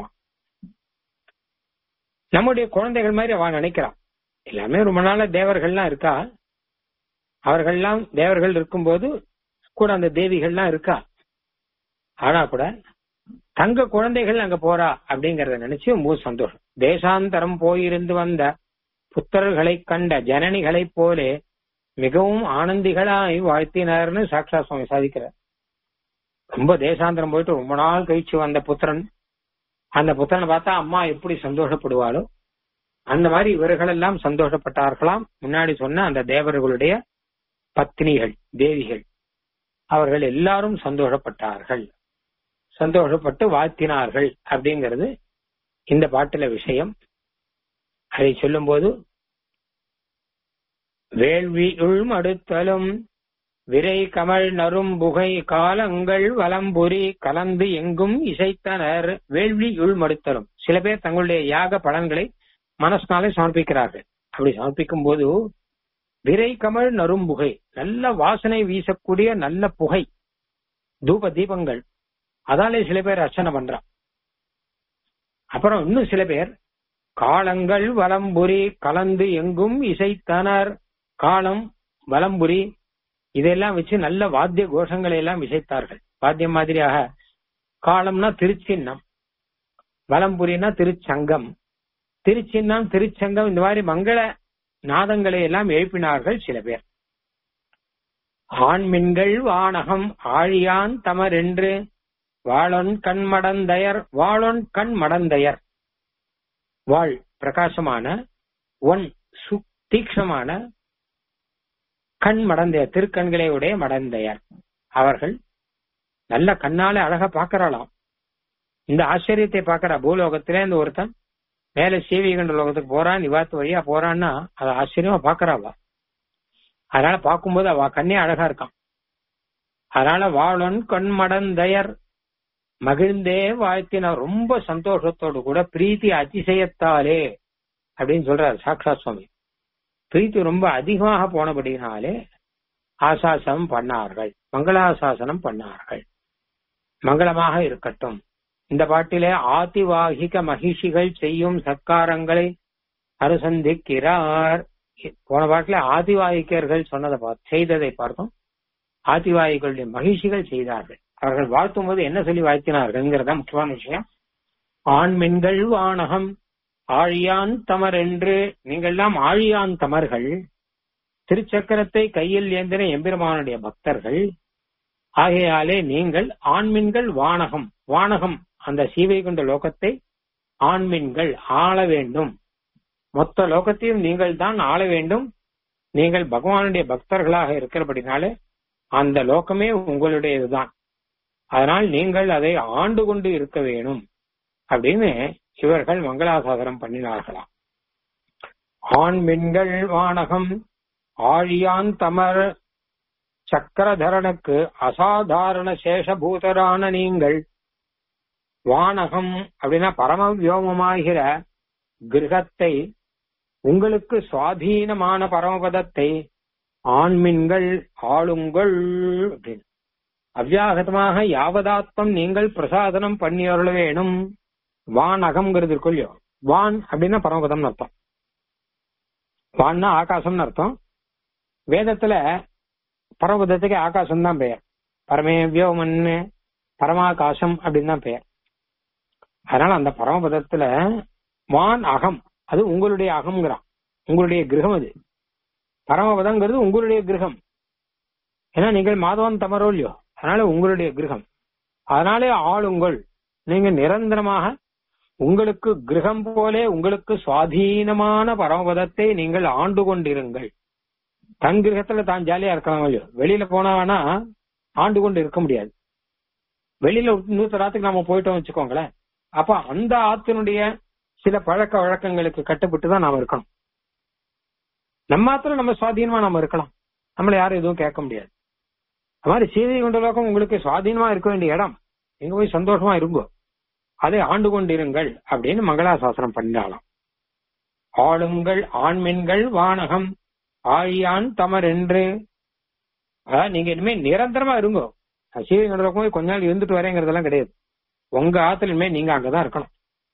நம்முடைய குழந்தைகள் மாதிரி அவன் நினைக்கிறான் எல்லாமே ரொம்ப நாள தேவர்கள்லாம் இருக்கா அவர்கள்லாம் தேவர்கள் இருக்கும்போது கூட அந்த தேவிகள்லாம் இருக்கா ஆனா கூட தங்க குழந்தைகள் அங்க போறா அப்படிங்கறத நினைச்சு ரொம்ப சந்தோஷம் தேசாந்தரம் போயிருந்து வந்த புத்தர்களை கண்ட ஜனனிகளைப் போலே மிகவும் ஆனந்திகளாய் வாழ்த்தினார்னு சாக்ஷா சுவாமி சாதிக்கிறார் ரொம்ப தேசாந்திரம் போயிட்டு ரொம்ப நாள் கழிச்சு வந்த புத்திரன் அந்த புத்திரனை பார்த்தா அம்மா எப்படி சந்தோஷப்படுவாளோ அந்த மாதிரி இவர்கள் எல்லாம் சந்தோஷப்பட்டார்களாம் முன்னாடி சொன்ன அந்த தேவர்களுடைய பத்னிகள் தேவிகள் அவர்கள் எல்லாரும் சந்தோஷப்பட்டார்கள் சந்தோஷப்பட்டு வாழ்த்தினார்கள் அப்படிங்கிறது இந்த பாட்டுல விஷயம் அதை சொல்லும்போது வேள்வி உள்மடுத்தலும் விரை கமழ் நரும்புகை காலங்கள் வலம்புரி கலந்து எங்கும் இசைத்தனர் வேள்வி உள்மடுத்தலும் சில பேர் தங்களுடைய யாக பலன்களை மனசுனாலே சமர்ப்பிக்கிறார்கள் அப்படி சமர்ப்பிக்கும் போது விரை கமழ் நரும்புகை நல்ல வாசனை வீசக்கூடிய நல்ல புகை தூப தீபங்கள் அதாலே சில பேர் அர்ச்சனை பண்றான் அப்புறம் இன்னும் சில பேர் காலங்கள் வலம்புரி கலந்து எங்கும் இசைத்தனர் காலம் வலம்புரி இதெல்லாம் வச்சு நல்ல வாத்திய கோஷங்களை எல்லாம் இசைத்தார்கள் வாத்தியம் மாதிரியாக காலம்னா திருச்சின்னம் வலம்புரினா திருச்சங்கம் திருச்சின்னம் திருச்சங்கம் இந்த மாதிரி மங்கள நாதங்களை எல்லாம் எழுப்பினார்கள் சில பேர் ஆண்மின்கள் வானகம் ஆழியான் தமர் என்று வாழொன் கண் மடந்தையர் வாழொன் கண் மடந்தையர் வாழ் பிரகாசமான ஒன் சு தீக்ஷமான கண் மடந்தையர் திருக்கண்களை உடைய மடந்தையர் அவர்கள் நல்ல கண்ணால அழகா பாக்கறாளாம் இந்த ஆச்சரியத்தை பாக்குறா பூலோகத்திலே இந்த ஒருத்தன் மேல சீவிகண்ட லோகத்துக்கு போறான் நிவாத்து வழியா போறான்னா அதை ஆச்சரியமா பாக்குறாவா அதனால பார்க்கும்போது அவ கண்ணே அழகா இருக்கான் அதனால வாழன் கண்மடந்தையர் மகிழ்ந்தே வாழ்த்தின ரொம்ப சந்தோஷத்தோடு கூட பிரீத்தி அதிசயத்தாலே அப்படின்னு சொல்றாரு சாக்ஷா சுவாமி பிரீத்தி ரொம்ப அதிகமாக போனபடினாலே ஆசாசனம் பண்ணார்கள் மங்களாசாசனம் பண்ணார்கள் மங்களமாக இருக்கட்டும் இந்த பாட்டிலே ஆதிவாகிக மகிஷிகள் செய்யும் சத்காரங்களை அனுசந்திக்கிறார் போன பாட்டில ஆதிவாகிக்கர்கள் சொன்னதை பார்த்து செய்ததை பார்த்தோம் ஆதிவாகிகளுடைய மகிழ்ச்சிகள் செய்தார்கள் அவர்கள் வாழ்த்தும் போது என்ன சொல்லி வாழ்த்தினார்கள்ங்கிறத முக்கியமான விஷயம் ஆண்மென்கள் வானகம் ஆழியான் தமர் என்று நீங்கள்லாம் ஆழியான் தமர்கள் திருச்சக்கரத்தை கையில் ஏந்தின எம்பெருமானுடைய பக்தர்கள் ஆகையாலே நீங்கள் ஆண்மின்கள் வானகம் வானகம் அந்த சீவை கொண்ட லோகத்தை ஆண்மின்கள் ஆள வேண்டும் மொத்த லோகத்தையும் நீங்கள் தான் ஆள வேண்டும் நீங்கள் பகவானுடைய பக்தர்களாக இருக்கிறபடினாலே அந்த லோகமே உங்களுடையதுதான் அதனால் நீங்கள் அதை ஆண்டு கொண்டு இருக்க வேணும் அப்படின்னு இவர்கள் மங்களாசாசனம் பண்ணினார்களாம் ஆண் பெண்கள் வானகம் ஆழியான் தமர் சக்கரதரனுக்கு அசாதாரண சேஷபூதரான நீங்கள் வானகம் அப்படின்னா பரம வியோமமாகிற கிரகத்தை உங்களுக்கு சுவாதீனமான பரமபதத்தை ஆண்மின்கள் ஆளுங்கள் அப்படின்னு அவ்யாகதமாக யாவதாத்மம் நீங்கள் பிரசாதனம் பண்ணி அருள வேணும் வான் அகம்ங்கிறது இருக்கும் இல்லையோ வான் அப்படின்னா பரமபதம்னு அர்த்தம் வான்னா ஆகாசம்னு அர்த்தம் வேதத்துல பரமபதத்துக்கு ஆகாசம் தான் பெயர் பரமே வியோமன்னு பரமாகாசம் அப்படின்னு தான் பெயர் அதனால அந்த பரமபதத்துல வான் அகம் அது உங்களுடைய அகம்ங்கிறான் உங்களுடைய கிரகம் அது பரமபதங்கிறது உங்களுடைய கிரகம் ஏன்னா நீங்கள் மாதவன் தமரோ இல்லையோ அதனால உங்களுடைய கிரகம் அதனாலே ஆளுங்கள் நீங்க நிரந்தரமாக உங்களுக்கு கிரகம் போலே உங்களுக்கு சுவாதீனமான பரமபதத்தை நீங்கள் ஆண்டு கொண்டிருங்கள் தன் கிரகத்துல தான் ஜாலியா இருக்கலாம் இல்லையோ வெளியில போனா ஆண்டு கொண்டு இருக்க முடியாது வெளியில நூத்த ராத்துக்கு நாம போயிட்டோம் வச்சுக்கோங்களேன் அப்ப அந்த ஆத்தினுடைய சில பழக்க வழக்கங்களுக்கு கட்டுப்பட்டு தான் நாம இருக்கணும் நம்ம மாத்திரம் நம்ம சுவாதீனமா நம்ம இருக்கலாம் நம்மள யாரும் எதுவும் கேட்க முடியாது அது மாதிரி சீதை கொண்ட லோகம் உங்களுக்கு சுவாதீனமா இருக்க வேண்டிய இடம் எங்க போய் சந்தோஷமா இருங்கோ அதை ஆண்டு கொண்டிருங்கள் அப்படின்னு மங்களாசாசனம் பண்ணாலாம் ஆளுங்கள் ஆண்மென்கள் வானகம் ஆழியான் தமர் என்று அதாவது நீங்க இனிமே நிரந்தரமா இருங்கோ சீதை கொண்ட லோகம் போய் கொஞ்ச நாள் இருந்துட்டு வரேங்கிறதெல்லாம் கிடையாது உங்க ஆத்துல இனிமே நீங்க அங்கதான் இருக்கணும்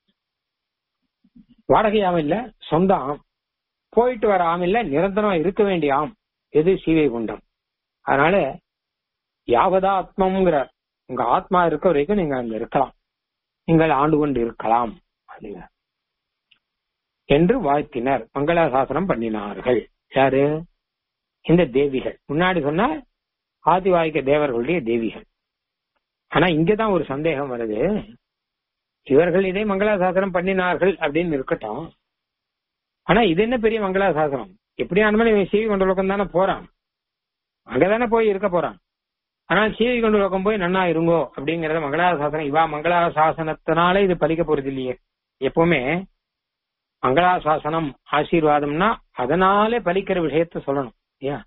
வாடகை ஆம் இல்ல சொந்த ஆம் போயிட்டு வர ஆம் இல்ல நிரந்தரமா இருக்க வேண்டிய ஆம் எது சீவை குண்டம் அதனால யாவதா ஆத்மம்ங்கிறார் உங்க ஆத்மா இருக்க வரைக்கும் நீங்க அங்க இருக்கலாம் நீங்கள் ஆண்டு கொண்டு இருக்கலாம் அப்படிங்க என்று வாழ்த்தினர் மங்களாசாசனம் பண்ணினார்கள் யாரு இந்த தேவிகள் முன்னாடி சொன்னா ஆதிவாய்க்க தேவர்களுடைய தேவிகள் ஆனா இங்கதான் ஒரு சந்தேகம் வருது இவர்கள் இதை மங்களாசாசனம் பண்ணினார்கள் அப்படின்னு இருக்கட்டும் ஆனா இது என்ன பெரிய மங்களாசாசனம் எப்படியானாலும் இவன் சீவி கொண்ட லோகம் தானே போறான் அங்கதானே போய் இருக்க போறான் ஆனால் சீவி கொண்டு லோகம் போய் நன்னா இருங்கோ அப்படிங்கறத மங்களாசாசனம் இவா மங்களாசாசனத்தினால இது பலிக்க போறது இல்லையே எப்பவுமே மங்களாசாசனம் ஆசீர்வாதம்னா அதனாலே பலிக்கிற விஷயத்த சொல்லணும் ஏன்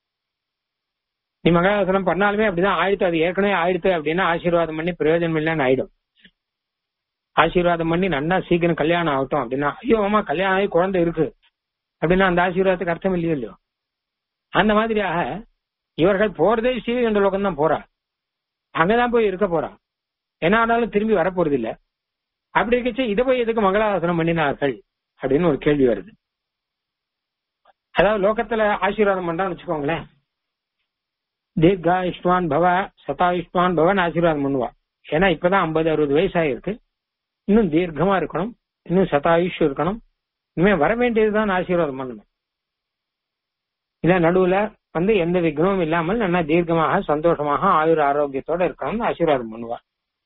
நீ மங்களாசாசனம் பண்ணாலுமே அப்படிதான் ஆயிடுத்து அது ஏற்கனவே ஆயிடுத்து அப்படின்னா ஆசீர்வாதம் பண்ணி பிரயோஜனம் இல்லைன்னு ஆயிடும் ஆசீர்வாதம் பண்ணி நன்னா சீக்கிரம் கல்யாணம் ஆகட்டும் அப்படின்னா ஐயோ ஆமா கல்யாணம் ஆகி குழந்தை இருக்கு அப்படின்னா அந்த ஆசீர்வாதத்துக்கு அர்த்தம் இல்லையோ இல்லையோ அந்த மாதிரியாக இவர்கள் போறதே ஸ்ரீவைகுண்ட லோகம் தான் போறா அங்கதான் போய் இருக்க போறா என்ன ஆனாலும் திரும்பி வரப்போறது இல்ல அப்படி இருக்கச்சு இதை போய் எதுக்கு மங்களாசாசனம் பண்ணினார்கள் அப்படின்னு ஒரு கேள்வி வருது அதாவது லோகத்துல ஆசீர்வாதம் பண்றான்னு வச்சுக்கோங்களேன் தீர்காயுஷ்மான் பவ சதாயுஷ்மான் பவன் ஆசீர்வாதம் பண்ணுவா ஏன்னா இப்பதான் ஐம்பது அறுபது வயசாயிருக்கு இன்னும் தீர்க்கமா இருக்கணும் இன்னும் சதாயுஷ் இருக்கணும் இனிமே வர வேண்டியதுதான் ஆசீர்வாதம் பண்ணணும் இல்ல நடுவுல வந்து எந்த விக்னமும் இல்லாமல் நல்லா தீர்க்கமாக சந்தோஷமாக ஆயுர் ஆரோக்கியத்தோட இருக்கணும்னு ஆசீர்வாதம் பண்ணுவா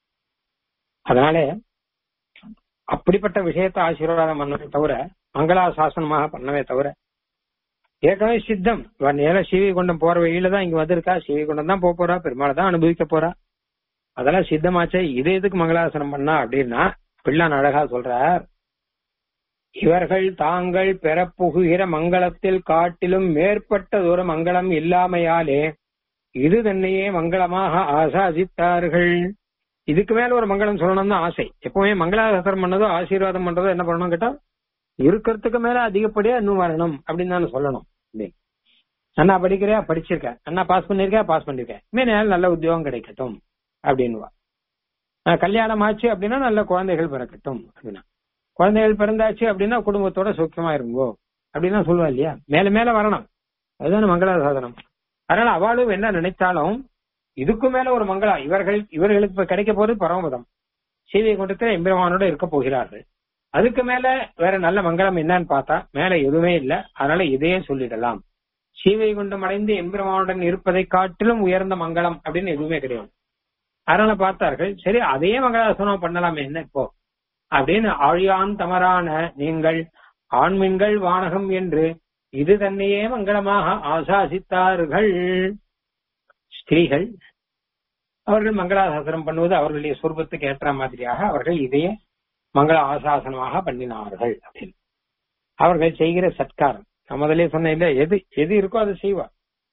அதனால அப்படிப்பட்ட விஷயத்த ஆசீர்வாதம் பண்ணவே தவிர மங்களாசாசனமாக பண்ணவே தவிர ஏற்கனவே சித்தம் நேர சீவிகுண்டம் போற வழியில தான் இங்க வந்திருக்கா சீவிகுண்டம் தான் போக போறா பெருமாள் தான் அனுபவிக்க போறா அதெல்லாம் சித்தமாச்சே இது எதுக்கு மங்களாசனம் பண்ணா அப்படின்னா பிள்ளான் அழகா சொல்றார் இவர்கள் தாங்கள் பெறப்புகுகிற மங்களத்தில் காட்டிலும் மேற்பட்டதொரு மங்களம் இல்லாமையாலே இது தன்னையே மங்களமாக ஆசாசித்தார்கள் இதுக்கு மேல ஒரு மங்களம் சொல்லணும்னு ஆசை எப்பவுமே மங்களாசாசனம் பண்ணதோ ஆசீர்வாதம் பண்றதோ என்ன பண்ணணும் கேட்டா இருக்கிறதுக்கு மேல அதிகப்படியா இன்னும் வரணும் அப்படின்னு தான் சொல்லணும் அண்ணா படிக்கிறியா படிச்சிருக்கேன் அண்ணா பாஸ் பண்ணிருக்கா பாஸ் பண்ணிருக்கேன் இனிமேல் நல்ல உத்தியோகம் கிடைக்கட்டும் அப்படின்னுவா கல்யாணம் ஆச்சு அப்படின்னா நல்ல குழந்தைகள் பிறக்கட்டும் அப்படின்னா குழந்தைகள் பிறந்தாச்சு அப்படின்னா குடும்பத்தோட சௌக்கியமா இருங்கோ அப்படின்னா சொல்லுவா இல்லையா மேல மேல வரணும் அதுதானே மங்கள சாதனம் அதனால அவளும் என்ன நினைத்தாலும் இதுக்கு மேல ஒரு மங்களா இவர்கள் இவர்களுக்கு இப்ப கிடைக்க போறது பரமபதம் சீதை குண்டத்துல எம்பெருமானோட இருக்க போகிறார்கள் அதுக்கு மேல வேற நல்ல மங்களம் என்னன்னு பார்த்தா மேல எதுவுமே இல்ல அதனால இதையே சொல்லிடலாம் சீவை குண்டம் அடைந்து எம்பெருமானுடன் இருப்பதை காட்டிலும் உயர்ந்த மங்களம் அப்படின்னு எதுவுமே கிடையாது அதனால பார்த்தார்கள் சரி அதையே மங்களாசனம் பண்ணலாமே என்ன இப்போ அப்படின்னு ஆழியான் தமரான நீங்கள் ஆண்மீன்கள் வானகம் என்று இது தன்னையே மங்களமாக ஆசாசித்தார்கள் ஸ்திரீகள் அவர்கள் மங்களாசாசனம் பண்ணுவது அவர்களுடைய சொர்பத்துக்கு ஏற்ற மாதிரியாக அவர்கள் இதையே மங்கள ஆசாசனமாக பண்ணினார்கள் அப்படின்னு அவர்கள் செய்கிற சத்காரம் நான் முதலே சொன்ன இல்ல எது எது இருக்கோ அதை செய்வா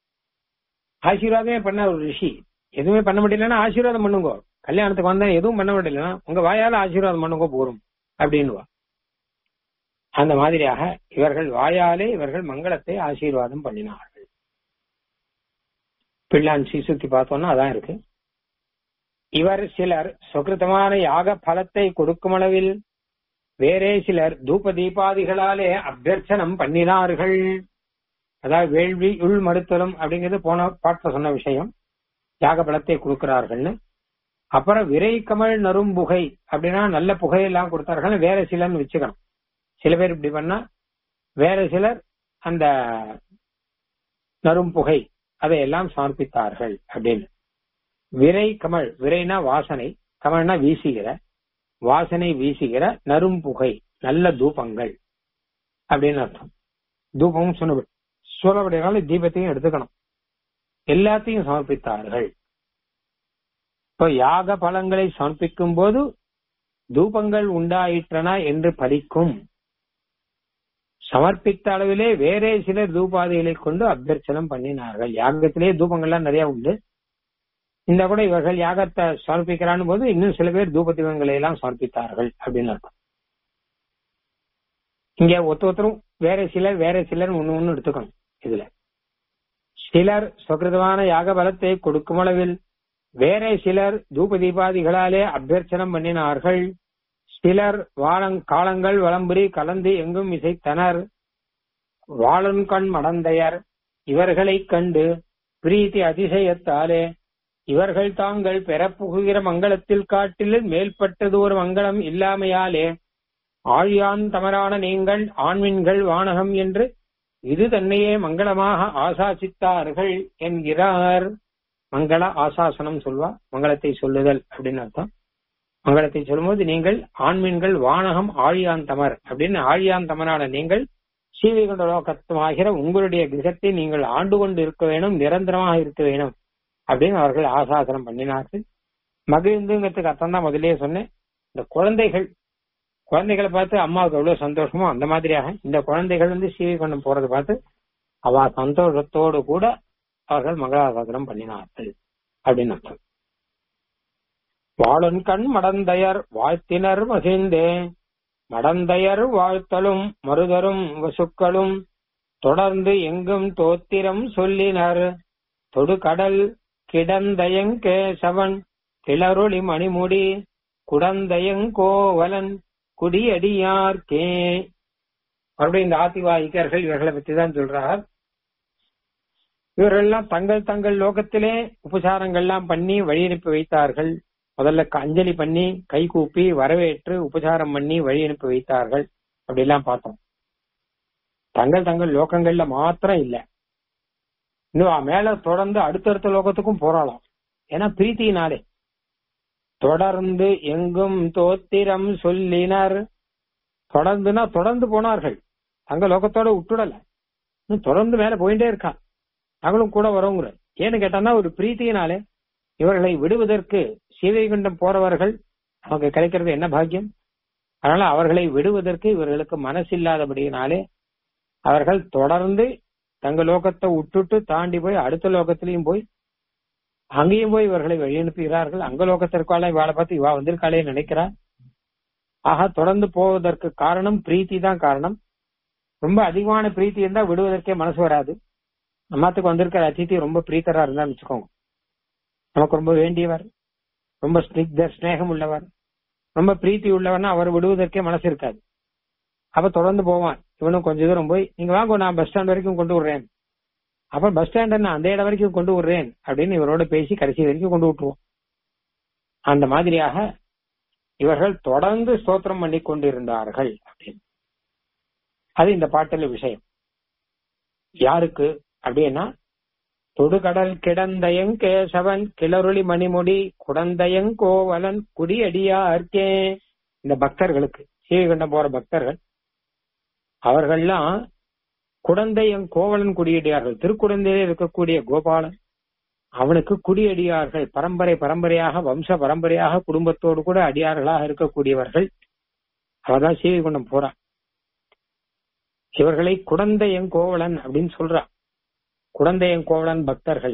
ஆசீர்வாதமே பண்ண ஒரு ரிஷி எதுவுமே பண்ண முடியலன்னா ஆசீர்வாதம் பண்ணுங்க கல்யாணத்துக்கு வந்தா எதுவும் பண்ண முடியலன்னா உங்க வாயால ஆசீர்வாதம் பண்ணுங்க போரும் அப்படின்னுவா அந்த மாதிரியாக இவர்கள் வாயாலே இவர்கள் மங்களத்தை ஆசீர்வாதம் பண்ணினார்கள் பிள்ளான் சுத்தி பார்த்தோம்னா அதான் இருக்கு இவர் சிலர் சுகிருத்தமான யாக பலத்தை கொடுக்கும் அளவில் வேறே சிலர் தூப தீபாதிகளாலே அபியர்ச்சனம் பண்ணினார்கள் அதாவது வேள்வி உள் மறுத்தலும் அப்படிங்கிறது போன பாட்டில் சொன்ன விஷயம் யாக பலத்தை கொடுக்கிறார்கள்னு அப்புறம் விரை கமல் நரும் புகை அப்படின்னா நல்ல புகையெல்லாம் கொடுத்தார்கள் வேற சிலர்னு வச்சுக்கணும் சில பேர் இப்படி பண்ணா வேற சிலர் அந்த நரும் புகை அதையெல்லாம் சமர்ப்பித்தார்கள் அப்படின்னு விரை கமல் விரைனா வாசனை கமல்னா வீசுகிற வாசனை வீசுகிற நரும் புகை நல்ல தூபங்கள் அப்படின்னு அர்த்தம் தூபம் சொன்ன சொல்லப்படினால தீபத்தையும் எடுத்துக்கணும் எல்லாத்தையும் சமர்ப்பித்தார்கள் இப்போ யாக பலங்களை சமர்ப்பிக்கும் போது தூபங்கள் உண்டாயிற்றன என்று பலிக்கும் சமர்ப்பித்த அளவிலே வேறே சிலர் தூபாதிகளை கொண்டு அபியர்ச்சனம் பண்ணினார்கள் யாகத்திலே தூபங்கள்லாம் நிறைய உண்டு இந்த கூட இவர்கள் யாகத்தை சமர்ப்பிக்கிறான் போது இன்னும் சில பேர் தூப தீபங்களை எல்லாம் சமர்ப்பித்தார்கள் அப்படின்னு அர்த்தம் இங்க ஒத்த ஒருத்தரும் வேற சிலர் வேற சிலர் ஒண்ணு ஒண்ணு எடுத்துக்கணும் இதுல சிலர் சுகிருதமான யாக பலத்தை கொடுக்கும் அளவில் வேற சிலர் தூப தீபாதிகளாலே அபியர்ச்சனம் பண்ணினார்கள் சிலர் வாழங் காலங்கள் வளம்புரி கலந்து எங்கும் இசைத்தனர் வாழன்கண் மடந்தையர் இவர்களைக் கண்டு பிரீத்தி அதிசயத்தாலே இவர்கள் தாங்கள் பெறப்புகுகிற மங்களத்தில் காட்டில் மேல்பட்டது ஒரு மங்களம் இல்லாமையாலே ஆழியான் தமரான நீங்கள் ஆண்மின்கள் வானகம் என்று இது தன்னையே மங்களமாக ஆசாசித்தார்கள் என்கிறார் மங்கள ஆசாசனம் சொல்வா மங்களத்தை சொல்லுதல் அப்படின்னு அர்த்தம் மங்களத்தை சொல்லும்போது நீங்கள் ஆண்மீன்கள் வானகம் ஆழியான் தமர் அப்படின்னு ஆழியான் தமரான நீங்கள் சீவைகுண்ட லோகத்துமாகிற உங்களுடைய கிரகத்தை நீங்கள் ஆண்டு கொண்டு இருக்க வேணும் நிரந்தரமாக இருக்க வேணும் அப்படின்னு அவர்கள் ஆசாசனம் பண்ணினார்கள் மகிழ்ந்துங்கிறதுக்கு அர்த்தம் தான் முதலே சொன்னேன் இந்த குழந்தைகள் குழந்தைகளை பார்த்து அம்மாவுக்கு எவ்வளவு சந்தோஷமோ அந்த மாதிரியாக இந்த குழந்தைகள் வந்து சீவைகுண்டம் போறதை பார்த்து அவ சந்தோஷத்தோடு கூட அவர்கள் மங்களாசாசனம் பண்ணினார்கள் அப்படின்னு அர்த்தம் வாழன் கண் மடந்தையர் வாழ்த்தினர் மகிழ்ந்தே மடந்தையர் வாழ்த்தலும் மருதரும் வசுக்களும் தொடர்ந்து எங்கும் தோத்திரம் சொல்லினர் தொடுகடல் கிடந்தயங்கேசவன் கிளறொளி மணிமுடி குடந்தயங்கோவலன் குடியடியார்க்கே மறுபடியும் இந்த ஆதிவாகிக்கர்கள் இவர்களை பத்தி தான் சொல்றார் இவர்கள்லாம் தங்கள் தங்கள் லோகத்திலே உபசாரங்கள்லாம் பண்ணி வழி அனுப்பி வைத்தார்கள் முதல்ல அஞ்சலி பண்ணி கை கூப்பி வரவேற்று உபசாரம் பண்ணி வழி அனுப்பி வைத்தார்கள் அப்படிலாம் பார்த்தோம் தங்கள் தங்கள் லோகங்கள்ல மாத்திரம் இல்ல இன்னும் மேல தொடர்ந்து அடுத்தடுத்த லோகத்துக்கும் போராடலாம் ஏன்னா பிரீத்தினாலே தொடர்ந்து எங்கும் தோத்திரம் சொல்லினர் தொடர்ந்துனா தொடர்ந்து போனார்கள் தங்க லோகத்தோட விட்டுடல இன்னும் தொடர்ந்து மேல போயிட்டே இருக்கான் நாங்களும் கூட வரோங்கிற ஏன்னு கேட்டான்னா ஒரு பிரீத்தியினாலே இவர்களை விடுவதற்கு சீதைகுண்டம் போறவர்கள் நமக்கு கிடைக்கிறது என்ன பாக்கியம் அதனால அவர்களை விடுவதற்கு இவர்களுக்கு மனசில்லாதபடியினாலே அவர்கள் தொடர்ந்து தங்க லோகத்தை விட்டுட்டு தாண்டி போய் அடுத்த லோகத்திலையும் போய் அங்கேயும் போய் இவர்களை வழி அனுப்புகிறார்கள் அங்க லோகத்திற்கால இவாளை பார்த்து இவா வந்திருக்காளே நினைக்கிறார் ஆக தொடர்ந்து போவதற்கு காரணம் பிரீத்தி தான் காரணம் ரொம்ப அதிகமான பிரீத்தி இருந்தா விடுவதற்கே மனசு வராது நம்மத்துக்கு வந்திருக்கிற அதித்தி ரொம்ப பிரீத்தரா இருந்தா வச்சுக்கோங்க நமக்கு ரொம்ப வேண்டியவர் ரொம்ப ஸ்னிக்தர் ஸ்நேகம் உள்ளவர் ரொம்ப பிரீத்தி உள்ளவர்னா அவர் விடுவதற்கே மனசு இருக்காது அப்ப தொடர்ந்து போவான் இவனும் கொஞ்ச தூரம் போய் நீங்க வாங்க நான் பஸ் ஸ்டாண்ட் வரைக்கும் கொண்டு விடுறேன் அப்ப பஸ் ஸ்டாண்ட் நான் அந்த இடம் வரைக்கும் கொண்டு விடுறேன் அப்படின்னு இவரோட பேசி கடைசி வரைக்கும் கொண்டு விட்டுருவோம் அந்த மாதிரியாக இவர்கள் தொடர்ந்து ஸ்தோத்திரம் பண்ணி கொண்டிருந்தார்கள் அப்படின்னு அது இந்த பாட்டுல விஷயம் யாருக்கு அப்படின்னா தொடுகடல் கிடந்தயங் கேசவன் கிளறுளி மணிமுடி குடந்தயங் கோவலன் குடியடியார்க்கே இந்த பக்தர்களுக்கு சீவைகுண்டம் போற பக்தர்கள் அவர்கள்லாம் குடந்தையங் கோவலன் குடியடியார்கள் திருக்குடந்தையிலே இருக்கக்கூடிய கோபாலன் அவனுக்கு குடியடியார்கள் பரம்பரை பரம்பரையாக வம்ச பரம்பரையாக குடும்பத்தோடு கூட அடியார்களாக இருக்கக்கூடியவர்கள் அவர்தான் சீவைகுண்டம் போறான் இவர்களை குடந்தையங் கோவலன் அப்படின்னு சொல்றான் குழந்தையன் கோவலன் பக்தர்கள்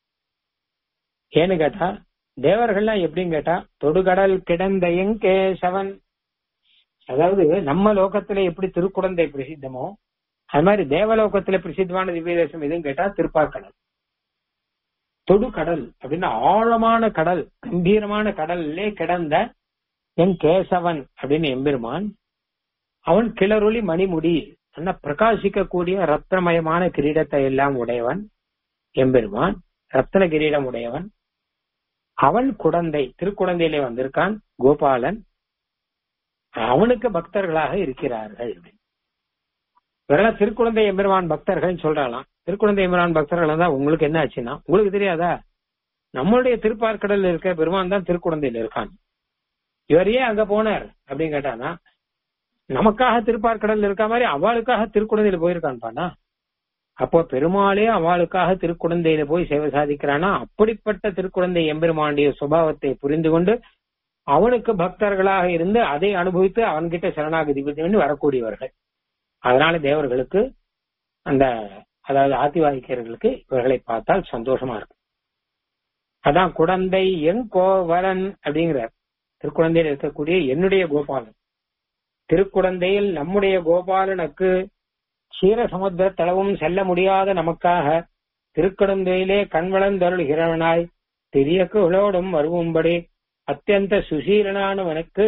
ஏன்னு கேட்டா தேவர்கள்லாம் எப்படின்னு கேட்டா தொடுகடல் கிடந்தையங் கேசவன் அதாவது நம்ம லோகத்துல எப்படி திருக்குழந்தை பிரசித்தமோ அது மாதிரி தேவலோகத்துல பிரசித்தமான திவ்ய தேசம் எதுவும் கேட்டா திருப்பார்கடல் தொடு கடல் அப்படின்னா ஆழமான கடல் கம்பீரமான கடல்லே கிடந்த என் கேசவன் அப்படின்னு எம்பெருமான் அவன் கிளறொளி மணிமுடி அந்த பிரகாசிக்கக்கூடிய ரத்னமயமான கிரீடத்தை எல்லாம் உடையவன் எம்பெருமான் ரத்ன கிரீடம் உடையவன் அவன் குழந்தை திருக்குழந்தையிலே வந்திருக்கான் கோபாலன் அவனுக்கு பக்தர்களாக இருக்கிறார்கள் இவரெல்லாம் திருக்குழந்தை எம்பெருமான் பக்தர்கள் சொல்றாளாம் திருக்குழந்தை எம்பெருமான் பக்தர்கள் தான் உங்களுக்கு என்ன ஆச்சுன்னா உங்களுக்கு தெரியாதா நம்மளுடைய திருப்பார்கடல்ல இருக்க பெருமான் தான் திருக்குழந்தையில இருக்கான் இவர் ஏன் அங்க போனார் அப்படின்னு கேட்டானா நமக்காக திருப்பார்கடல்ல இருக்க மாதிரி அவளுக்காக திருக்குழந்தையில போயிருக்கான் பானா அப்போ பெருமாளே அவளுக்காக திருக்குழந்தையில போய் சேவை சாதிக்கிறானா அப்படிப்பட்ட திருக்குழந்தை எம்பெருமானுடைய சுபாவத்தை புரிந்து கொண்டு அவனுக்கு பக்தர்களாக இருந்து அதை அனுபவித்து அவன்கிட்ட சரணாகதி பண்ணி வரக்கூடியவர்கள் அதனால தேவர்களுக்கு அந்த அதாவது ஆதிவாகிக்கர்களுக்கு இவர்களை பார்த்தால் சந்தோஷமா இருக்கும் அதான் குழந்தை என் கோவலன் அப்படிங்கிறார் திருக்குழந்தையில் இருக்கக்கூடிய என்னுடைய கோபாலன் திருக்குழந்தையில் நம்முடைய கோபாலனுக்கு சீர சமுத்திர தளவும் செல்ல முடியாத நமக்காக திருக்குழந்தையிலே கண்வளந்தருள்கிறவனாய் திரியக்குகளோடும் வருவும்படி அத்தியந்த சுசீலனானவனுக்கு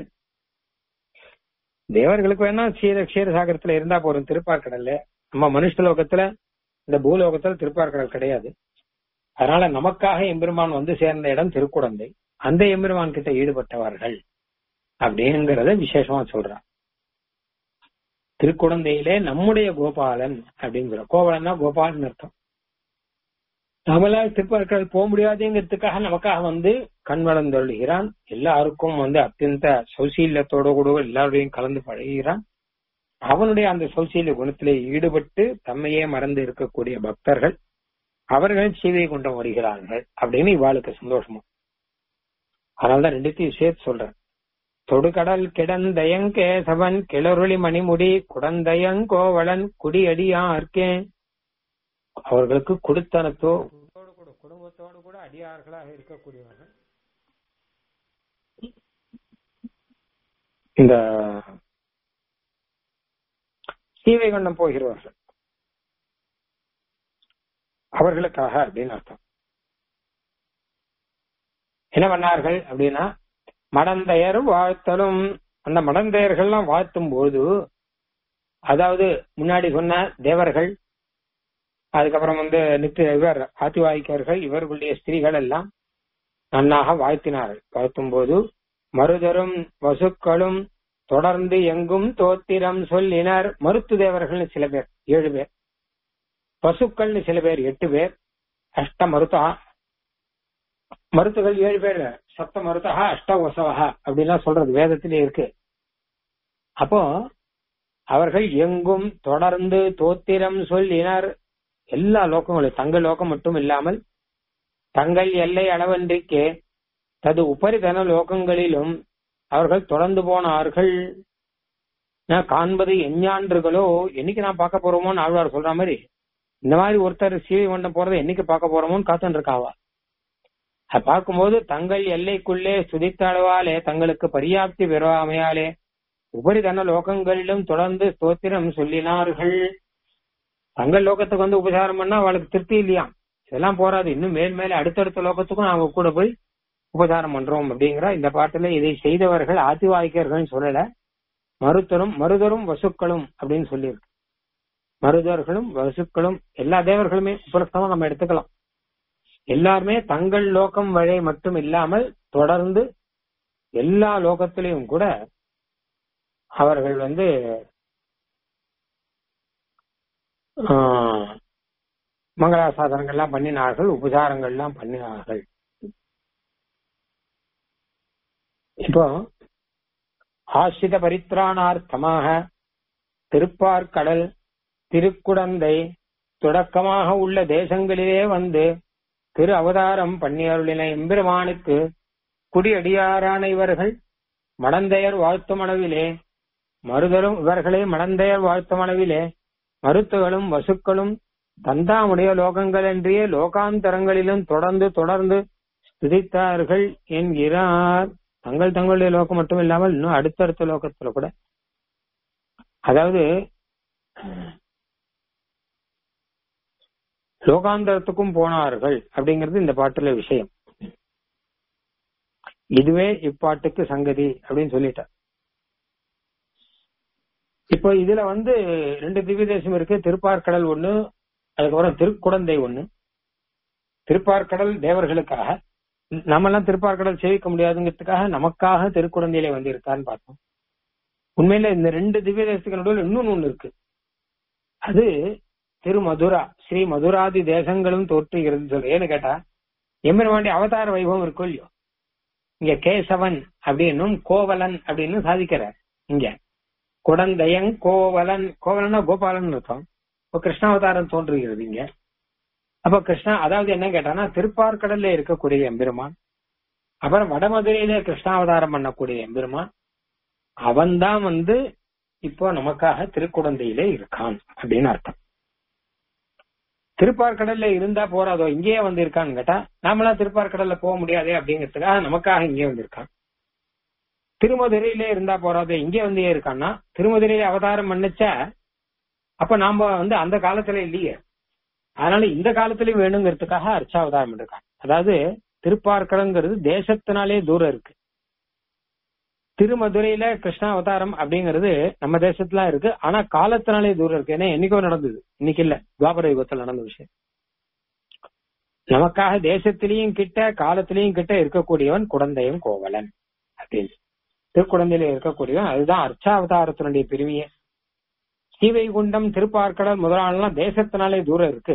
தேவர்களுக்கு வேணா சீர க்ஷீரசாகரத்துல இருந்தா போறோம் திருப்பார்கடல்ல நம்ம மனுஷ லோகத்துல இந்த பூலோகத்துல திருப்பார்கடல் கிடையாது அதனால நமக்காக எம்பெருமான் வந்து சேர்ந்த இடம் திருக்குழந்தை அந்த எம்பெருமான் கிட்ட ஈடுபட்டவர்கள் அப்படிங்கறத விசேஷமா சொல்றான் திருக்குழந்தையிலே நம்முடைய கோபாலன் அப்படிங்கிற கோபாலன்னா கோபாலன் அர்த்தம் நம்மளால திருப்பார்கடல் போக முடியாதுங்கிறதுக்காக நமக்காக வந்து கண் வளர்ந்தொள்ளுகிறான் எல்லாருக்கும் வந்து அத்தியந்த சௌசீல்யத்தோட கூட எல்லாருடையும் கலந்து பழகுகிறான் அவனுடைய அந்த சௌசீல்ய குணத்திலே ஈடுபட்டு தம்மையே மறந்து இருக்கக்கூடிய பக்தர்கள் அவர்கள் சீவை கொண்டு வருகிறார்கள் அப்படின்னு இவாளுக்கு சந்தோஷமா அதனாலதான் ரெண்டுத்தையும் சேர்த்து சொல்றேன் தொடுகடல் கிடந்தயங்கேசவன் கிளறுளி மணிமுடி குடந்தயங்கோவலன் குடியடியார்க்கே அவர்களுக்கு கொடுத்தனத்தோ குடும்பத்தோடு கூட அடியார்களாக இருக்கக்கூடியவர்கள் இந்த சீவைகண்டம் போகிறவர்கள் அவர்களுக்காக அப்படின்னு அர்த்தம் என்ன பண்ணார்கள் அப்படின்னா மடந்தையர் வாழ்த்தலும் அந்த மடந்தையர்கள்லாம் வாழ்த்தும் போது அதாவது முன்னாடி சொன்ன தேவர்கள் அதுக்கப்புறம் வந்து நித்திய இவர் ஆத்திவாய்க்கர்கள் இவர்களுடைய ஸ்திரீகள் எல்லாம் நன்னாக வாழ்த்தினார்கள் வாழ்த்தும் போது மருதரும் வசுக்களும் தொடர்ந்து எங்கும் தோத்திரம் சொல்லினர் மருத்து தேவர்கள்னு சில பேர் ஏழு பேர் பசுக்கள்னு சில பேர் எட்டு பேர் அஷ்ட மருத்தா மருத்துகள் ஏழு பேர் சப்த மருத்தா அஷ்ட வசவா அப்படின்லாம் சொல்றது வேதத்திலே இருக்கு அப்போ அவர்கள் எங்கும் தொடர்ந்து தோத்திரம் சொல்லினர் எல்லா லோகங்களும் தங்கள் லோகம் மட்டும் இல்லாமல் தங்கள் எல்லை அளவன்றிக்கே தது உபரிதன லோகங்களிலும் அவர்கள் தொடர்ந்து போனார்கள் நான் காண்பது எஞ்ஞான்றுகளோ என்னைக்கு நான் பார்க்க போறோமோன்னு ஆழ்வார் சொல்ற மாதிரி இந்த மாதிரி ஒருத்தர் சீவை கொண்டம் போறதை என்னைக்கு பார்க்க போறோமோன்னு காத்துட்டு இருக்காவா அதை பார்க்கும்போது தங்கள் எல்லைக்குள்ளே சுதித்த அளவாலே தங்களுக்கு பரியாப்தி பெறாமையாலே உபரிதன லோகங்களிலும் தொடர்ந்து ஸ்தோத்திரம் சொல்லினார்கள் தங்கள் லோகத்துக்கு வந்து உபசாரம் பண்ணா அவளுக்கு திருப்தி இல்லையா இதெல்லாம் போறாது இன்னும் மேல் மேல அடுத்தடுத்த லோகத்துக்கும் நாங்க கூட போய் உபசாரம் பண்றோம் அப்படிங்கிற இந்த பாட்டுல இதை செய்தவர்கள் ஆதிவாய்க்கர்கள் சொல்லல மருத்தரும் மருதரும் வசுக்களும் அப்படின்னு சொல்லியிருக்கு மருதர்களும் வசுக்களும் எல்லா தேவர்களுமே உபலட்சமா நம்ம எடுத்துக்கலாம் எல்லாருமே தங்கள் லோகம் வழி மட்டும் இல்லாமல் தொடர்ந்து எல்லா லோகத்திலையும் கூட அவர்கள் வந்து மங்களாசாதனங்கள்லாம் பண்ணினார்கள் உபசாரங்கள்லாம் பண்ணினார்கள் இப்போ ஆசிரித பரித்ராணார்த்தமாக திருப்பார்கடல் திருக்குடந்தை தொடக்கமாக உள்ள தேசங்களிலே வந்து திரு அவதாரம் பண்ணியருளின எம்பெருமானுக்கு குடியடியாரான இவர்கள் மடந்தையர் வாழ்த்தும் அளவிலே மறுதரும் இவர்களே மடந்தையர் வாழ்த்தும் அளவிலே மருத்துகளும் வசுக்களும் தந்தாமுடைய லோகங்கள் என்றே லோகாந்தரங்களிலும் தொடர்ந்து தொடர்ந்து ஸ்துதித்தார்கள் என்கிறார் தங்கள் தங்களுடைய லோகம் மட்டும் இல்லாமல் இன்னும் அடுத்தடுத்த லோகத்துல கூட அதாவது லோகாந்தரத்துக்கும் போனார்கள் அப்படிங்கிறது இந்த பாட்டுல விஷயம் இதுவே இப்பாட்டுக்கு சங்கதி அப்படின்னு சொல்லிட்டார் இப்போ இதுல வந்து ரெண்டு திவ்ய தேசம் இருக்கு திருப்பார்கடல் ஒண்ணு அதுக்கப்புறம் திருக்குடந்தை ஒண்ணு திருப்பார்கடல் தேவர்களுக்காக நம்மெல்லாம் திருப்பார்கடல் சேவிக்க முடியாதுங்கிறதுக்காக நமக்காக திருக்குடந்தையில வந்து இருக்கான்னு பார்த்தோம் உண்மையில இந்த ரெண்டு திவ்ய தேசத்துக்கு நடுவில் இன்னொன்னு ஒண்ணு இருக்கு அது திருமதுரா ஸ்ரீ மதுராதி தேசங்களும் தோற்றுகிறது சொல்லு ஏன்னு கேட்டா எம்பெருமாண்டி அவதார வைபவம் இருக்கும் இல்லையோ இங்க கேசவன் அப்படின்னும் கோவலன் அப்படின்னு சாதிக்கிறார் இங்க குடந்தையங் கோவலன் கோவலன்னா கோபாலன் அர்த்தம் இப்போ கிருஷ்ணாவதாரம் தோன்றுகிறது இங்க அப்ப கிருஷ்ணா அதாவது என்ன கேட்டானா திருப்பார்கடல்ல இருக்கக்கூடிய எம்பெருமான் அப்புறம் வடமதுரையில கிருஷ்ணாவதாரம் பண்ணக்கூடிய எம்பெருமான் அவன்தான் வந்து இப்போ நமக்காக திருக்குடந்தையிலே இருக்கான் அப்படின்னு அர்த்தம் திருப்பார்கடல்ல இருந்தா போறாதோ இங்கேயே வந்து இருக்கான்னு கேட்டா நாமெல்லாம் திருப்பார்கடல்ல போக முடியாதே அப்படிங்கிறதுக்காக நமக்காக இங்கே வந்திருக்கான் திருமதுரையிலே இருந்தா போறாதோ இங்கே வந்து இருக்கான்னா திருமதுரையில அவதாரம் பண்ணுச்சா அப்ப நாம வந்து அந்த காலத்துல இல்லையே அதனால இந்த காலத்திலயும் வேணுங்கிறதுக்காக அர்ச்சாவதாரம் பண்ணிருக்காங்க அதாவது திருப்பார்கடங்கிறது தேசத்தினாலே தூரம் இருக்கு திருமதுரையில கிருஷ்ணா அவதாரம் அப்படிங்கிறது நம்ம தேசத்துல இருக்கு ஆனா காலத்தினாலே தூரம் இருக்கு ஏன்னா என்னைக்கோ நடந்தது இன்னைக்கு இல்ல துவாபர யுகத்தில் நடந்த விஷயம் நமக்காக தேசத்திலையும் கிட்ட காலத்திலையும் கிட்ட இருக்கக்கூடியவன் குழந்தையும் கோவலன் அப்படின்னு திருக்குழந்தையில இருக்கக்கூடியவன் அதுதான் அர்ச்சாவதாரத்தினுடைய பெருமையே ஸ்ரீவைகுண்டம் திருப்பார்க்கடல் முதலானலாம் தேசத்தினாலே தூரம் இருக்கு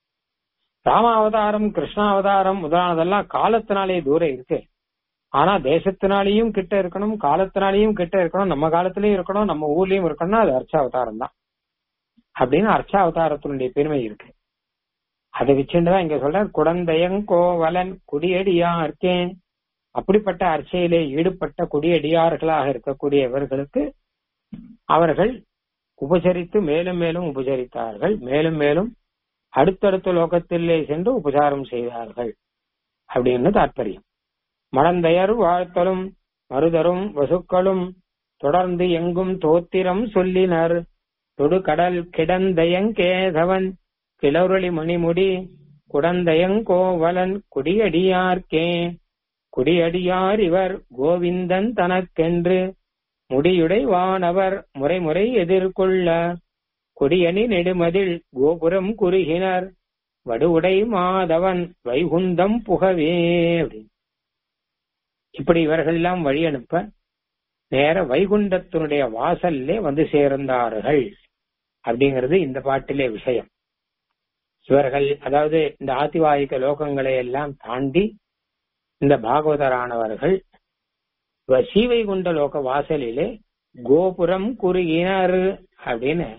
ராமாவதாரம் கிருஷ்ணாவதாரம் முதலானதெல்லாம் காலத்தினாலே தூரம் இருக்கு ஆனா தேசத்தினாலேயும் கிட்ட இருக்கணும் காலத்தினாலேயும் கிட்ட இருக்கணும் நம்ம காலத்திலயும் இருக்கணும் நம்ம ஊர்லயும் இருக்கணும்னா அது அர்ச்சாவதாரம் தான் அப்படின்னு அர்ச்சாவதாரத்தினுடைய பெருமை இருக்கு அதை வச்சுட்டுதான் இங்க சொல்ற குடந்தையங்கோவலன் குடியடியா இருக்கேன் அப்படிப்பட்ட அர்ச்சையிலே ஈடுபட்ட குடியடியார்களாக இருக்கக்கூடிய இவர்களுக்கு அவர்கள் உபசரித்து மேலும் மேலும் உபசரித்தார்கள் மேலும் மேலும் அடுத்தடுத்த லோகத்திலே சென்று உபசாரம் செய்தார்கள் அப்படின்னு தாற்பயம் மணந்தையர் வாழ்த்தலும் மருதரும் வசுக்களும் தொடர்ந்து எங்கும் தோத்திரம் சொல்லினர் தொடுகடல் கிடந்தயங்கேதவன் கிளறுளி மணிமுடி குடந்தயங்கோவலன் குடியடியார்க்கே குடியடியார் இவர் கோவிந்தன் தனக்கென்று முடியுடை வானவர் முறைமுறை எதிர்கொள்ள கொடியணி நெடுமதில் கோபுரம் குறுகினர் வடுவுடை மாதவன் வைகுந்தம் புகவே அப்படின்னு இப்படி இவர்கள் எல்லாம் வழி அனுப்ப நேர வைகுண்டத்தினுடைய வாசல்லே வந்து சேர்ந்தார்கள் அப்படிங்கிறது இந்த பாட்டிலே விஷயம் இவர்கள் அதாவது இந்த ஆதிவாயிக லோகங்களை எல்லாம் தாண்டி இந்த பாகவதரானவர்கள் சீவைகுண்ட லோக வாசலிலே கோபுரம் குறுகினர் அப்படின்னு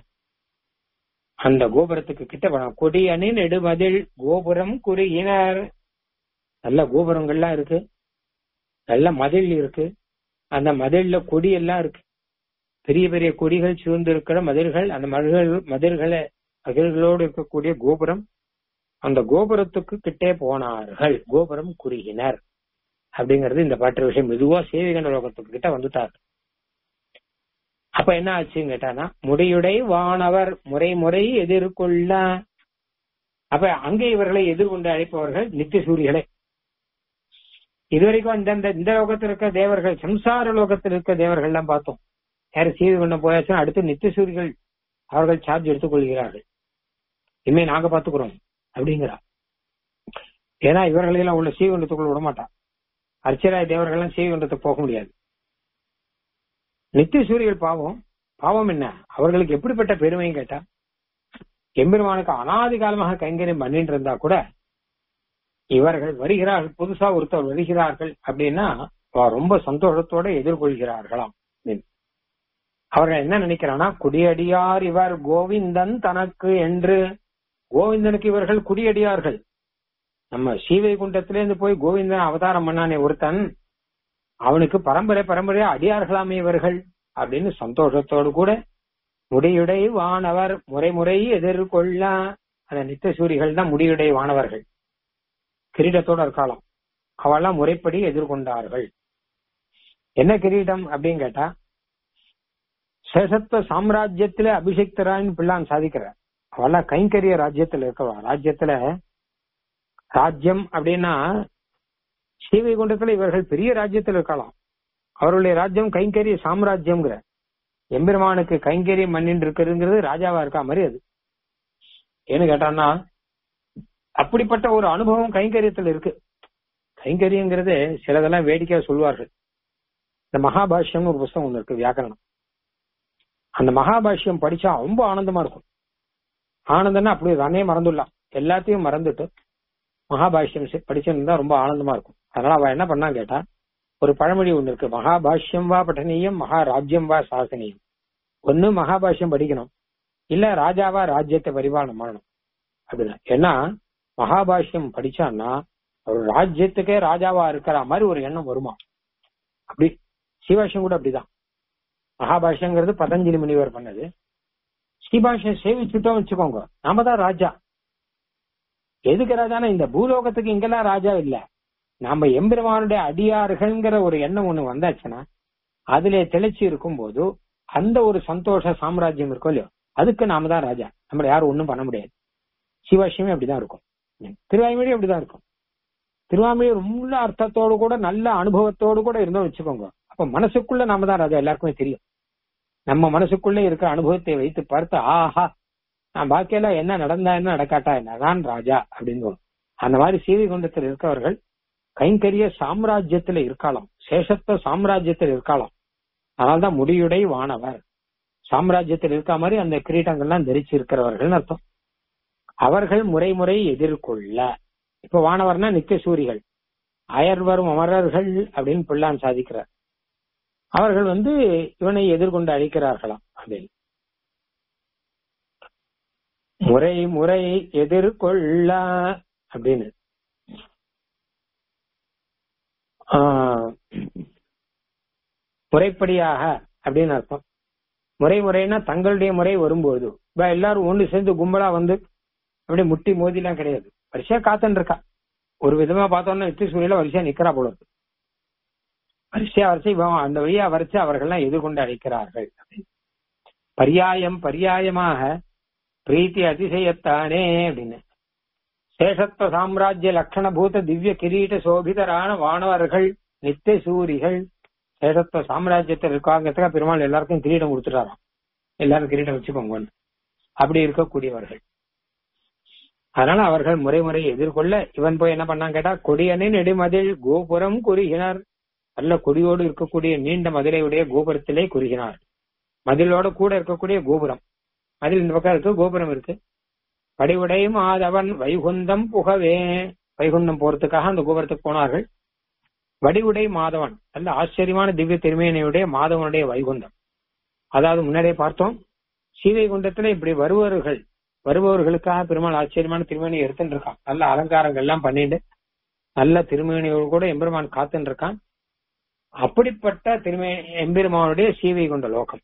அந்த கோபுரத்துக்கு கிட்ட போனோம் கொடியணி நெடுமதில் கோபுரம் குறுகினர் நல்ல கோபுரங்கள்லாம் இருக்கு நல்ல மதில் இருக்கு அந்த மதில்ல கொடி எல்லாம் இருக்கு பெரிய பெரிய கொடிகள் சூழ்ந்து இருக்கிற மதில்கள் அந்த மதில்கள் மதில்களை மதில்களோடு இருக்கக்கூடிய கோபுரம் அந்த கோபுரத்துக்கு கிட்டே போனார்கள் கோபுரம் குறுகினர் அப்படிங்கிறது இந்த பாட்டு விஷயம் மெதுவா சேவிகண்ட லோகத்துக்கு கிட்ட வந்துட்டார் அப்ப என்ன ஆச்சுன்னு கேட்டானா முடியுடை வானவர் முறை முறை எதிர்கொள்ள அப்ப அங்கே இவர்களை எதிர்கொண்டு அழைப்பவர்கள் நித்திய சூரியர்களே இதுவரைக்கும் இந்த இந்த லோகத்தில் இருக்க தேவர்கள் சம்சார லோகத்தில் இருக்க தேவர்கள் எல்லாம் பார்த்தோம் யாரு சீவி கொண்டு போயாச்சுன்னா அடுத்து நித்திய சூரியர்கள் அவர்கள் சார்ஜ் எடுத்துக் கொள்கிறார்கள் இனிமே நாங்க பாத்துக்கிறோம் அப்படிங்கிறா ஏன்னா இவர்களெல்லாம் உள்ள சீவண்டத்துக்குள்ள விட மாட்டான் அர்ச்சராய தேவர்கள்லாம் சீவண்டத்துக்கு போக முடியாது நித்திய சூரியர்கள் பாவம் பாவம் என்ன அவர்களுக்கு எப்படிப்பட்ட பெருமையும் கேட்டா எம்பெருமானுக்கு அனாதி காலமாக கைங்கரியம் பண்ணிட்டு இருந்தா கூட இவர்கள் வருகிறார்கள் புதுசா ஒருத்தர் வருகிறார்கள் அப்படின்னா ரொம்ப சந்தோஷத்தோட எதிர்கொள்கிறார்களாம் அவர்கள் என்ன நினைக்கிறானா குடியடியார் இவர் கோவிந்தன் தனக்கு என்று கோவிந்தனுக்கு இவர்கள் குடியடியார்கள் நம்ம ஸ்ரீவைகுண்டத்திலேருந்து போய் கோவிந்தன் அவதாரம் பண்ணானே ஒருத்தன் அவனுக்கு பரம்பரை பரம்பரையா அடியார்களாமே இவர்கள் அப்படின்னு சந்தோஷத்தோடு கூட முடியுடை வானவர் முறைமுறை எதிர்கொள்ள அந்த நித்தசூரிகள் தான் முடியுடை வானவர்கள் கிரீடத்தோட இருக்கலாம் அவெல்லாம் முறைப்படி எதிர்கொண்டார்கள் என்ன கிரீடம் அப்படின்னு கேட்டா சேஷத்துவ சாம்ராஜ்யத்திலே அபிஷேக்தரான்னு பிள்ளான் சாதிக்கிறார் அவெல்லாம் கைங்கரிய ராஜ்யத்துல இருக்கவா ராஜ்யத்துல ராஜ்யம் அப்படின்னா ஸ்ரீவைகுண்டத்துல இவர்கள் பெரிய ராஜ்யத்துல இருக்கலாம் அவருடைய ராஜ்யம் கைங்கரிய சாம்ராஜ்யம்ங்கிற எம்பெருமானுக்கு கைங்கரியம் பண்ணிட்டு இருக்கிறதுங்கிறது ராஜாவா இருக்கா மாதிரி அது ஏன்னு கேட்டான்னா அப்படிப்பட்ட ஒரு அனுபவம் கைங்கரியத்துல இருக்கு கைங்கரியங்கிறது சிலதெல்லாம் வேடிக்கையா சொல்வார்கள் இந்த மகாபாஷ்யம்னு ஒரு புஸ்தகம் ஒண்ணு இருக்கு வியாக்கரணம் அந்த மகாபாஷ்யம் படிச்சா ரொம்ப ஆனந்தமா இருக்கும் ஆனந்தம்னா அப்படி தானே மறந்துடலாம் எல்லாத்தையும் மறந்துட்டு மகாபாஷ்யம் படிச்சிருந்தா ரொம்ப ஆனந்தமா இருக்கும் அதனால அவ என்ன பண்ணா கேட்டா ஒரு பழமொழி ஒண்ணு இருக்கு மகாபாஷ்யம் வா பఠనீயம் மகாராஜ்யம் வா சாசனியம் ஒண்ணு மகாபாஷ்யம் படிக்கணும் இல்ல ராஜாவா ராஜ்யத்தை பரிபாலனம் பண்ணணும் அப்படிதான் ஏன்னா மகாபாஷ்யம் படிச்சான்னா ஒரு ராஜ்யத்துக்கே ராஜாவா இருக்கிற மாதிரி ஒரு எண்ணம் வருமா அப்படி சிவாஷ்யம் கூட அப்படிதான் மகாபாஷ்யங்கிறது பதஞ்சலி முனிவர் பண்ணது ஸ்ரீபாஷ்யம் சேவிச்சுட்டோம் வச்சுக்கோங்க நாம தான் ராஜா எதுக்கு ராஜானா இந்த பூலோகத்துக்கு இங்கெல்லாம் ராஜா இல்ல நாம எம்பெருமானுடைய அடியார்கள்ங்கிற ஒரு எண்ணம் ஒண்ணு வந்தாச்சுன்னா அதுல தெளிச்சு இருக்கும் போது அந்த ஒரு சந்தோஷ சாம்ராஜ்யம் இருக்கும் இல்லையோ அதுக்கு நாம தான் ராஜா நம்மள யாரும் ஒண்ணும் பண்ண முடியாது சிவாஷ்யமே அப்படிதான் இருக்கும் திருவாய்மொழி அப்படிதான் இருக்கும் திருவாமொழி ரொம்ப அர்த்தத்தோடு கூட நல்ல அனுபவத்தோடு கூட இருந்தோம் வச்சுக்கோங்க அப்ப மனசுக்குள்ள நாம தான் ராஜா எல்லாருக்குமே தெரியும் நம்ம மனசுக்குள்ள இருக்கிற அனுபவத்தை வைத்து பார்த்து ஆஹா நான் பாக்கியெல்லாம் என்ன நடந்தா என்ன நடக்காட்டா என்ன நான் ராஜா அப்படின்னு அந்த மாதிரி சீவிகுண்டத்தில் இருக்கவர்கள் கைங்கரிய சாம்ராஜ்யத்துல இருக்கலாம் சேஷத்துவ சாம்ராஜ்யத்தில் இருக்கலாம் அதனால்தான் முடியுடை வானவர் சாம்ராஜ்யத்தில் இருக்க மாதிரி அந்த கிரீட்டங்கள்லாம் தரிச்சு இருக்கிறவர்கள் அர்த்தம் அவர்கள் முறை முறை எதிர்கொள்ள இப்ப வானவர்னா நித்திய சூரிகள் அயர்வரும் அமரர்கள் அப்படின்னு பிள்ளான் சாதிக்கிறார் அவர்கள் வந்து இவனை எதிர்கொண்டு அழிக்கிறார்களாம் அப்படின்னு முறை முறை எதிர்கொள்ள அப்படின்னு முறைப்படியாக அப்படின்னு அர்த்தம் முறை முறைன்னா தங்களுடைய முறை வரும்போது இப்ப எல்லாரும் ஒண்ணு சேர்ந்து கும்பலா வந்து அப்படியே முட்டி மோதிலாம் கிடையாது வரிசையா காத்துன்னு இருக்கா ஒரு விதமா பார்த்தோம்னா நித்திய சூரியல வரிசையா நிக்கிறா போல இருக்கு வரிசையா வரிசை அந்த வழியா வரிசை அவர்கள்லாம் எதிர்கொண்டு அழைக்கிறார்கள் பரியாயம் பரியாயமாக பிரீத்தி அதிசயத்தானே அப்படின்னு சேஷத்துவ சாம்ராஜ்ய லட்சணபூத திவ்ய கிரீட சோபிதரான வானவர்கள் நித்திய சூரிகள் சேஷத்துவ சாம்ராஜ்யத்தில் இருக்காங்கிறதுக்காக பெருமாள் எல்லாருக்கும் கிரீடம் கொடுத்துட்டாராம் எல்லாரும் கிரீடம் வச்சுக்கோங்க அப்படி இருக்கக்கூடியவர்கள் அதனால அவர்கள் முறை முறை எதிர்கொள்ள இவன் போய் என்ன பண்ணான் கேட்டா கொடியனின் நெடுமதில் கோபுரம் குறுகினார் நல்ல கொடியோடு இருக்கக்கூடிய நீண்ட மதிலையுடைய கோபுரத்திலே குறுகினார் மதிலோட கூட இருக்கக்கூடிய கோபுரம் மதில் இந்த பக்கம் இருக்கு கோபுரம் இருக்கு படிவுடை மாதவன் வைகுந்தம் புகவே வைகுந்தம் போறதுக்காக அந்த கோபுரத்துக்கு போனார்கள் வடிவுடை மாதவன் நல்ல ஆச்சரியமான திவ்ய திருமேனியுடைய மாதவனுடைய வைகுந்தம் அதாவது முன்னாடியே பார்த்தோம் சீதைகுண்டத்துல இப்படி வருபவர்கள் வருபவர்களுக்காக பெருமாள் ஆச்சரியமான திருமேனியை எடுத்துட்டு இருக்கான் நல்ல அலங்காரங்கள் எல்லாம் பண்ணிட்டு நல்ல திருமேனியோடு கூட எம்பெருமான் காத்துட்டு இருக்கான் அப்படிப்பட்ட திருமே எம்பெருமானுடைய சீவை கொண்ட லோகம்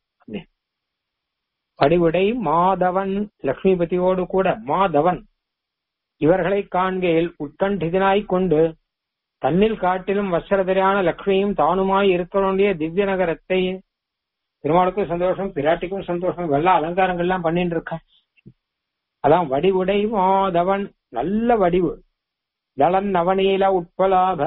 படிவுடை மாதவன் லட்சுமிபதியோடு கூட மாதவன் இவர்களை காண்கையில் உட்கண்டிதனாய் கொண்டு தன்னில் காட்டிலும் வசரதரான லக்ஷ்மியும் தானுமாய் இருக்கக்கூடிய திவ்ய நகரத்தை பெருமாளுக்கும் சந்தோஷம் பிராட்டிக்கும் சந்தோஷம் வெள்ள அலங்காரங்கள்லாம் பண்ணிட்டு இருக்கான் அதான் வடிவுடை மாதவன் நல்ல வடிவு தளன் நவநீல உட்பலாப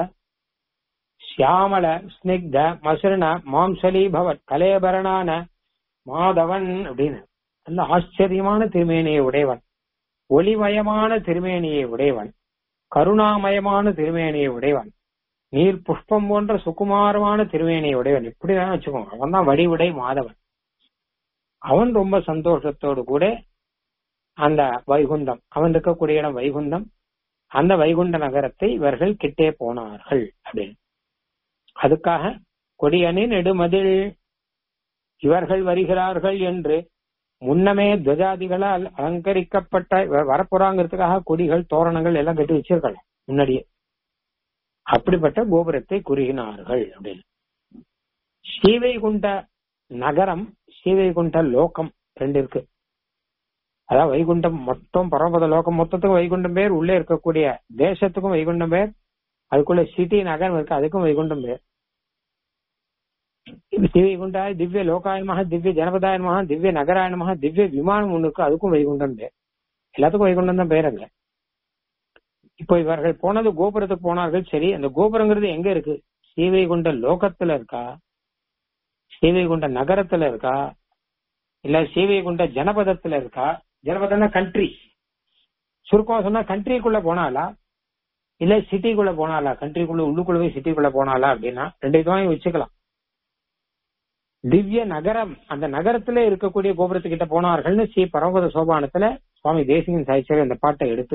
சியாமல ஸ்னிக்த மசுரண மாம்சலீபவத் கலேபரணான மாதவன் அப்படின்னு நல்ல ஆச்சரியமான திருமேனியை உடையவன் ஒளிமயமான திருமேனியை உடையவன் கருணாமயமான திருமேனியை உடையவன் நீர் புஷ்பம் போன்ற சுகுமாரமான திருமேனியை உடையவன் இப்படிதான் வச்சுக்கோங்க அவன் தான் வடிவுடை மாதவன் அவன் ரொம்ப சந்தோஷத்தோடு கூட அந்த வைகுந்தம் அவன் இருக்கக்கூடிய இடம் வைகுந்தம் அந்த வைகுண்ட நகரத்தை இவர்கள் கிட்டே போனார்கள் அப்படின்னு அதுக்காக கொடியணி நெடுமதில் இவர்கள் வருகிறார்கள் என்று முன்னமே துவஜாதிகளால் அலங்கரிக்கப்பட்ட வரப்போறாங்கிறதுக்காக கொடிகள் தோரணங்கள் எல்லாம் கட்டி வச்சிருக்கலாம் முன்னாடியே அப்படிப்பட்ட கோபுரத்தை குறுகினார்கள் அப்படின்னு ஸ்ரீவைகுண்ட நகரம் ஸ்ரீவைகுண்ட லோகம் ரெண்டு இருக்கு அதாவது வைகுண்டம் மொத்தம் பரமபத லோகம் மொத்தத்துக்கும் வைகுண்டம் பேர் உள்ளே இருக்கக்கூடிய தேசத்துக்கும் வைகுண்டம் பேர் அதுக்குள்ள சிட்டி நகரம் இருக்கு அதுக்கும் வைகுண்டம் பேர் ஸ்ரீவைகுண்டாய திவ்ய லோகாயனமாக திவ்ய ஜனபதாயனமாக திவ்ய நகராயனமாக திவ்ய விமானம் ஒண்ணுக்கு அதுக்கும் வைகுண்டம் பேர் எல்லாத்துக்கும் வைகுண்டம் தான் பேர் அங்க இப்போ இவர்கள் போனது கோபுரத்துக்கு போனார்கள் சரி அந்த கோபுரங்கிறது எங்க இருக்கு ஸ்ரீவைகுண்ட லோகத்துல இருக்கா ஸ்ரீவைகுண்ட நகரத்துல இருக்கா இல்ல ஸ்ரீவைகுண்ட ஜனபதத்துல இருக்கா ஜனபதம்னா கண்ட்ரி சுருக்கமா சொன்னா கண்ட்ரிக்குள்ள போனாலா இல்ல சிட்டிக்குள்ள போனாலா கண்ட்ரிக்குள்ள உள்ளுக்குள்ள போய் சிட்டிக்குள்ள போனாலா அப்படின்னா ரெண்டு விதமாயும் வச்சுக்கலாம் திவ்ய நகரம் அந்த நகரத்துல இருக்கக்கூடிய கோபுரத்துக்கிட்ட போனார்கள்னு ஸ்ரீ பரமபத சோபானத்துல சுவாமி தேசிகன் சாய்ச்சர் அந்த பாட்டை எடுத்து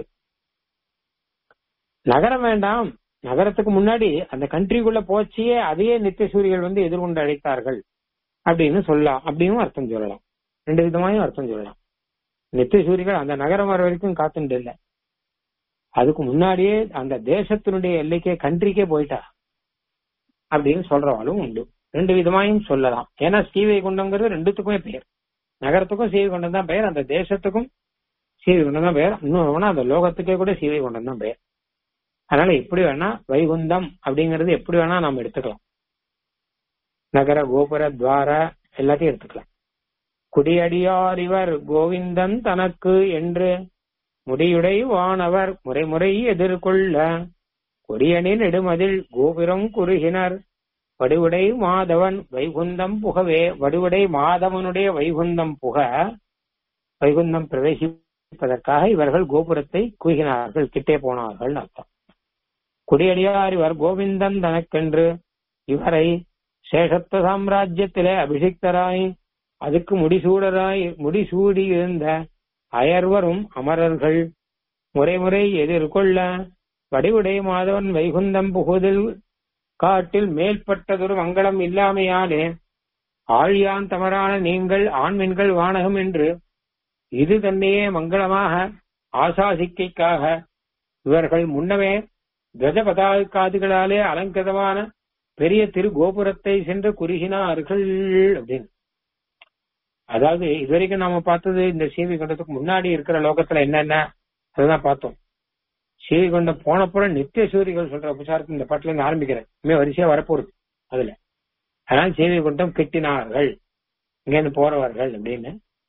நகரம் வேண்டாம் நகரத்துக்கு முன்னாடி அந்த கண்ட்ரிக்குள்ள போச்சியே அதையே நித்தியசூரிகள் வந்து எதிர்கொண்டு அழைத்தார்கள் அப்படின்னு சொல்லலாம் அப்படின்னு அர்த்தம் சொல்லலாம் ரெண்டு விதமாயும் அர்த்தம் சொல்லலாம் நித்தியசூரிகள் அந்த நகரம் வர வரைக்கும் காத்துட்டு இல்ல அதுக்கு முன்னாடியே அந்த தேசத்தினுடைய எல்லைக்கே கண்ட்ரிக்கே போயிட்டா அப்படின்னு சொல்றவாளும் உண்டு ரெண்டு விதமாயும் சொல்லலாம் ஏன்னா ஸ்ரீவைகுண்டம்ங்கிறது ரெண்டுத்துக்குமே பெயர் நகரத்துக்கும் ஸ்ரீவைகுண்டம் தான் பெயர் அந்த தேசத்துக்கும் ஸ்ரீவைகுண்டம் தான் பெயர் இன்னும் அந்த லோகத்துக்கே கூட ஸ்ரீவைகுண்டம் தான் பெயர் அதனால எப்படி வேணா வைகுந்தம் அப்படிங்கறது எப்படி வேணா நாம எடுத்துக்கலாம் நகர கோபுர துவார எல்லாத்தையும் எடுத்துக்கலாம் குடியடியார் இவர் கோவிந்தன் தனக்கு என்று முடியுடை வானவர் முறைமுறை எதிர்கொள்ள கொடியனின் நெடுமதில் கோபுரம் குறுகினர் வடுவுடை மாதவன் வைகுந்தம் புகவே வடுவுடை மாதவனுடைய வைகுந்தம் புக வைகுந்தம் பிரவேசிப்பதற்காக இவர்கள் கோபுரத்தை குகினார்கள் கிட்டே போனார்கள் அர்த்தம் குடியடியார் இவர் கோவிந்தன் தனக்கென்று இவரை சேஷத்துவ சாம்ராஜ்யத்திலே அபிஷிக்தராய் அதுக்கு முடிசூடராய் முடிசூடி இருந்த அயர்வரும் அமரர்கள் முறைமுறை எதிர்கொள்ள வடிவுடை மாதவன் வைகுந்தம் புகுதில் காட்டில் மேல்பட்டதொரு மங்களம் இல்லாமையாலே ஆழியான் தமரான நீங்கள் ஆண்மீன்கள் வானகம் என்று இது தன்னையே மங்களமாக ஆசாசிக்கைக்காக இவர்கள் முன்னமே கஜ பதாக்காதிகளாலே அலங்கிருதமான பெரிய திரு கோபுரத்தை சென்று குறுகினார்கள் அப்படின்னு அதாவது இதுவரைக்கும் நாம பார்த்தது இந்த சீவி கண்டத்துக்கு முன்னாடி இருக்கிற லோகத்துல என்னென்ன அதுதான் பார்த்தோம் சீவி கொண்டம் போனப்புறம் நித்திய சூரிகள் சொல்ற உபசாரத்தை இந்த பாட்டுல இருந்து ஆரம்பிக்கிறேன் இனிமே வரிசையா வரப்போகுது அதுல அதனால சீவி கொண்டம் கெட்டினார்கள் இங்க இருந்து போறவர்கள் அப்படின்னு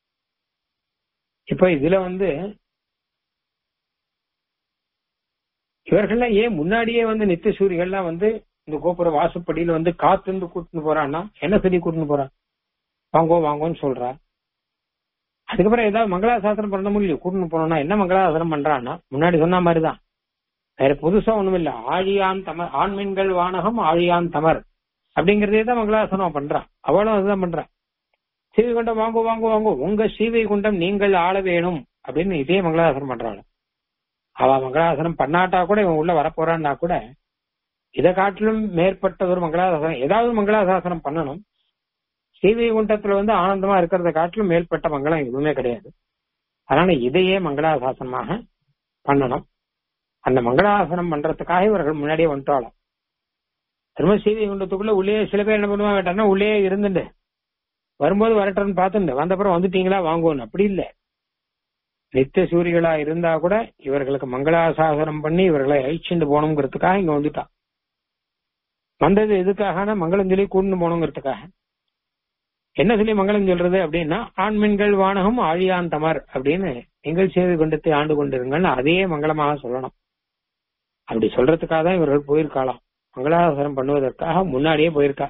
இப்ப இதுல வந்து இவர்கள்லாம் ஏன் முன்னாடியே வந்து நித்திய சூரிகள்லாம் வந்து இந்த கோபுர வாசப்படியில வந்து காத்து இருந்து கூட்டின்னு போறான்னா என்ன சொல்லி கூட்டின்னு போறான் வாங்கோ வாங்கோன்னு சொல்றா அதுக்கப்புறம் ஏதாவது மங்களாசாசனம் பண்ண முடியல கூட்டின்னு போனோம்னா என்ன மங்களாசாசனம் பண்றான்னா முன்னாடி சொன்ன மாதிரிதான் வேற புதுசா ஒண்ணும் இல்ல ஆழியான் தமர் ஆண்மீன்கள் வானகம் ஆழியான் தமர் அப்படிங்கறதே தான் மங்களாசனம் பண்றான் அவளும் அதுதான் பண்றான் ஸ்ரீவைகுண்டம் வாங்கோ வாங்கோ வாங்கோ உங்க ஸ்ரீவைகுண்டம் நீங்கள் ஆள வேணும் அப்படின்னு இதே மங்களாசனம் பண்றாள் அவ மங்களாசனம் பண்ணாட்டா கூட இவன் உள்ள வரப்போறான்னா கூட இதை காட்டிலும் மேற்பட்ட ஒரு மங்களாசாசனம் ஏதாவது மங்களாசாசனம் பண்ணணும் ஸ்ரீவைகுண்டத்துல வந்து ஆனந்தமா இருக்கிறத காட்டிலும் மேற்பட்ட மங்களம் எதுவுமே கிடையாது அதனால இதையே மங்களாசாசனமாக பண்ணணும் அந்த மங்களாசனம் பண்றதுக்காக இவர்கள் முன்னாடியே வந்துட்டாலும் திரும்ப ஸ்ரீவைகுண்டத்துக்குள்ள உள்ளே சில பேர் என்ன பண்ணுவாங்க கேட்டாங்கன்னா உள்ளே இருந்துட்டு வரும்போது வரட்டும்னு பார்த்துட்டு வந்தப்புறம் வந்துட்டீங்களா வாங்குவோம் அப்படி இல்லை நித்திய சூரிகளா இருந்தா கூட இவர்களுக்கு மங்களாசாசனம் பண்ணி இவர்களை அழிச்சுட்டு போகணுங்கிறதுக்காக இங்க வந்துட்டான் வந்தது எதுக்காக மங்களம் சொல்லி கூண்டு போகணுங்கிறதுக்காக என்ன சொல்லி மங்களம் சொல்றது அப்படின்னா ஆண்மீன்கள் வானகம் ஆழியான் தமர் அப்படின்னு நீங்கள் சேவை கொண்டத்தை ஆண்டு கொண்டிருங்கன்னு அதே மங்களமாக சொல்லணும் அப்படி சொல்றதுக்காக தான் இவர்கள் போயிருக்காளாம் மங்களாசாசனம் பண்ணுவதற்காக முன்னாடியே போயிருக்கா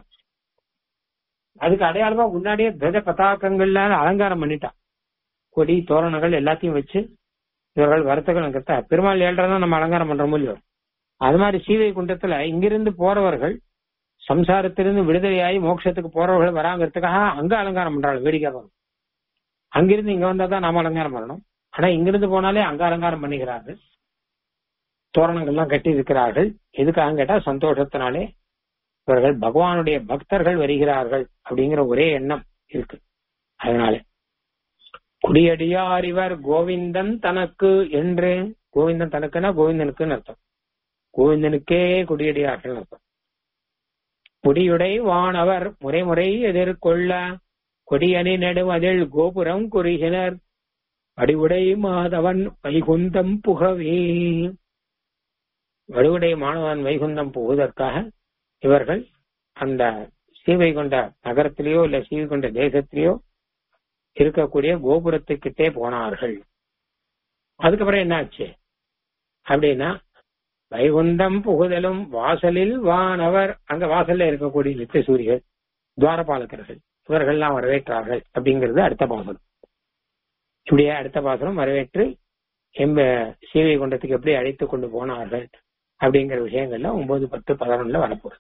அதுக்கு அடையாளமா முன்னாடியே துவஜ பதாக்கங்கள்ல அலங்காரம் பண்ணிட்டா கொடி தோரணங்கள் எல்லாத்தையும் வச்சு இவர்கள் வருத்தகங்கிறத பெருமாள் ஏழ்றதான் நம்ம அலங்காரம் பண்ற முடியும் அது மாதிரி சீவை குண்டத்துல இங்கிருந்து போறவர்கள் சம்சாரத்திலிருந்து விடுதலையாகி மோட்சத்துக்கு போறவர்கள் வராங்கிறதுக்காக அங்க அலங்காரம் பண்றாங்க வேடிக்கை பார்க்கணும் அங்கிருந்து இங்க வந்தா தான் நாம அலங்காரம் பண்ணணும் ஆனா இங்கிருந்து போனாலே அங்க அலங்காரம் பண்ணிக்கிறார்கள் தோரணங்கள்லாம் கட்டி இருக்கிறார்கள் எதுக்காக கேட்டா சந்தோஷத்தினாலே இவர்கள் பகவானுடைய பக்தர்கள் வருகிறார்கள் அப்படிங்கிற ஒரே எண்ணம் இருக்கு அதனால குடியடியார் இவர் கோவிந்தன் தனக்கு என்று கோவிந்தன் தனக்குன்னா கோவிந்தனுக்குன்னு அர்த்தம் கோவிந்தனுக்கே குடியடியார்கள் அர்த்தம் குடியுடை வானவர் முறைமுறை எதிர்கொள்ள கொடியணி நெடுமதில் கோபுரம் குறுகினர் வடிவுடை மாதவன் வைகுந்தம் புகவே வடிவுடை மாணவன் வைகுந்தம் புகுவதற்காக இவர்கள் அந்த ஸ்ரீவைகுண்ட நகரத்திலேயோ இல்ல ஸ்ரீவைகுண்ட தேசத்திலேயோ இருக்கக்கூடிய கோபுரத்துக்கிட்டே போனார்கள் அதுக்கப்புறம் என்னாச்சு அப்படின்னா வைகுந்தம் புகுதலும் வாசலில் வானவர் அங்க வாசல்ல இருக்கக்கூடிய நித்திய சூரியர் துவாரபாலகர்கள் இவர்கள்லாம் வரவேற்றார்கள் அப்படிங்கிறது அடுத்த பாசனம் இப்படியே அடுத்த பாசனம் வரவேற்று எம்ப சீவை குண்டத்துக்கு எப்படி அழைத்து கொண்டு போனார்கள் அப்படிங்கிற விஷயங்கள்ல ஒன்பது பத்து பதினொன்னுல வரப்போகுது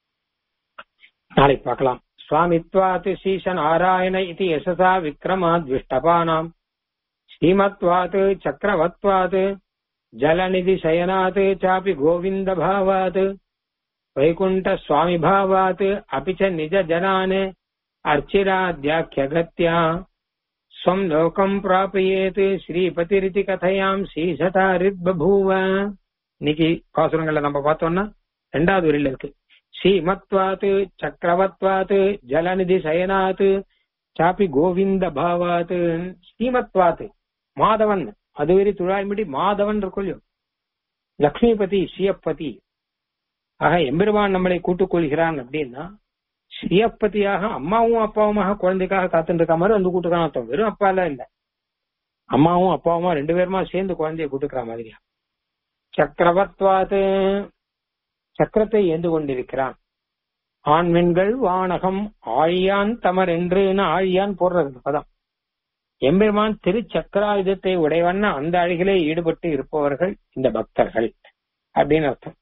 நாளைக்கு பார்க்கலாம் சுவாமித்வாத் ஸ்ரீஷ நாராயண இது யசசா விக்ரமாத் விஷ்டபானாம் ஸ்ரீமத்வாத் சக்கரவத்வாத் ஜலநிதி சயனாத் சாபி கோவிந்த பாவாத் வைகுண்ட சுவாமி பாவாத் அபி ச நிஜ ஜனான் அர்ச்சிராத்யாக்கியகத்யா ஸ்வம் லோகம் பிராபயேத் ஸ்ரீபதிரிதி கதையாம் ஸ்ரீசதாரித் பபூவ இன்னைக்கு பாசுரங்கள்ல நம்ம பார்த்தோம்னா ரெண்டாவது வரியில இருக்கு ஸ்ரீமத்வாத் சக்கரவத்வாத் ஜலநிதி சயனாத் சாப்பி கோவிந்த பாவாத் ஸ்ரீமத்வாத் மாதவன் அதுவரை துழாய்மடி மாதவன் இருக்கும் இல்லையோ லக்ஷ்மிபதி ஸ்ரீயப்பதி ஆக எம்பெருமான் நம்மளை கூட்டுக் கொள்கிறான் அப்படின்னா ஸ்ரீயப்பதியாக அம்மாவும் அப்பாவுமாக குழந்தைக்காக காத்துட்டு இருக்க மாதிரி வந்து கூட்டுக்கான அர்த்தம் வெறும் அப்பா எல்லாம் இல்ல அம்மாவும் அப்பாவுமா ரெண்டு பேருமா சேர்ந்து குழந்தைய கூட்டுக்கிற மாதிரியா சக்கரவத்வாது சக்கரத்தை ஏந்து கொண்டிருக்கிறான் ஆண்மென்கள் வானகம் ஆழியான் தமர் என்று ஆழியான் போடுறது பதம் எம்பெருமான் திருச்சக்கராயுதத்தை உடையவண்ண அந்த அழகிலே ஈடுபட்டு இருப்பவர்கள் இந்த பக்தர்கள் அப்படின்னு அர்த்தம்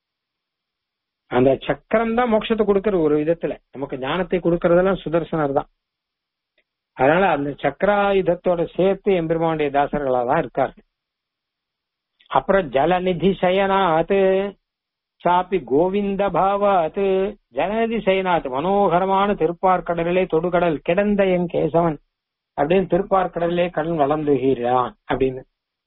அந்த சக்கரம் தான் மோட்சத்தை கொடுக்கிற ஒரு விதத்துல நமக்கு ஞானத்தை கொடுக்கறதெல்லாம் சுதர்சனர் தான் அதனால அந்த சக்கராயுதத்தோட சேர்த்து எம்பெருமானுடைய தாசர்களா தான் இருக்கார்கள் அப்புறம் ஜலநிதி சயனாத் சாப்பி கோவிந்த பாவாத் ஜலநிதி சயனாத் மனோகரமான திருப்பார்கடலிலே தொடுகடல் கிடந்த என் கேசவன் அப்படின்னு திருப்பார்கடலிலே கடல் வளர்ந்துகிறான் அப்படின்னு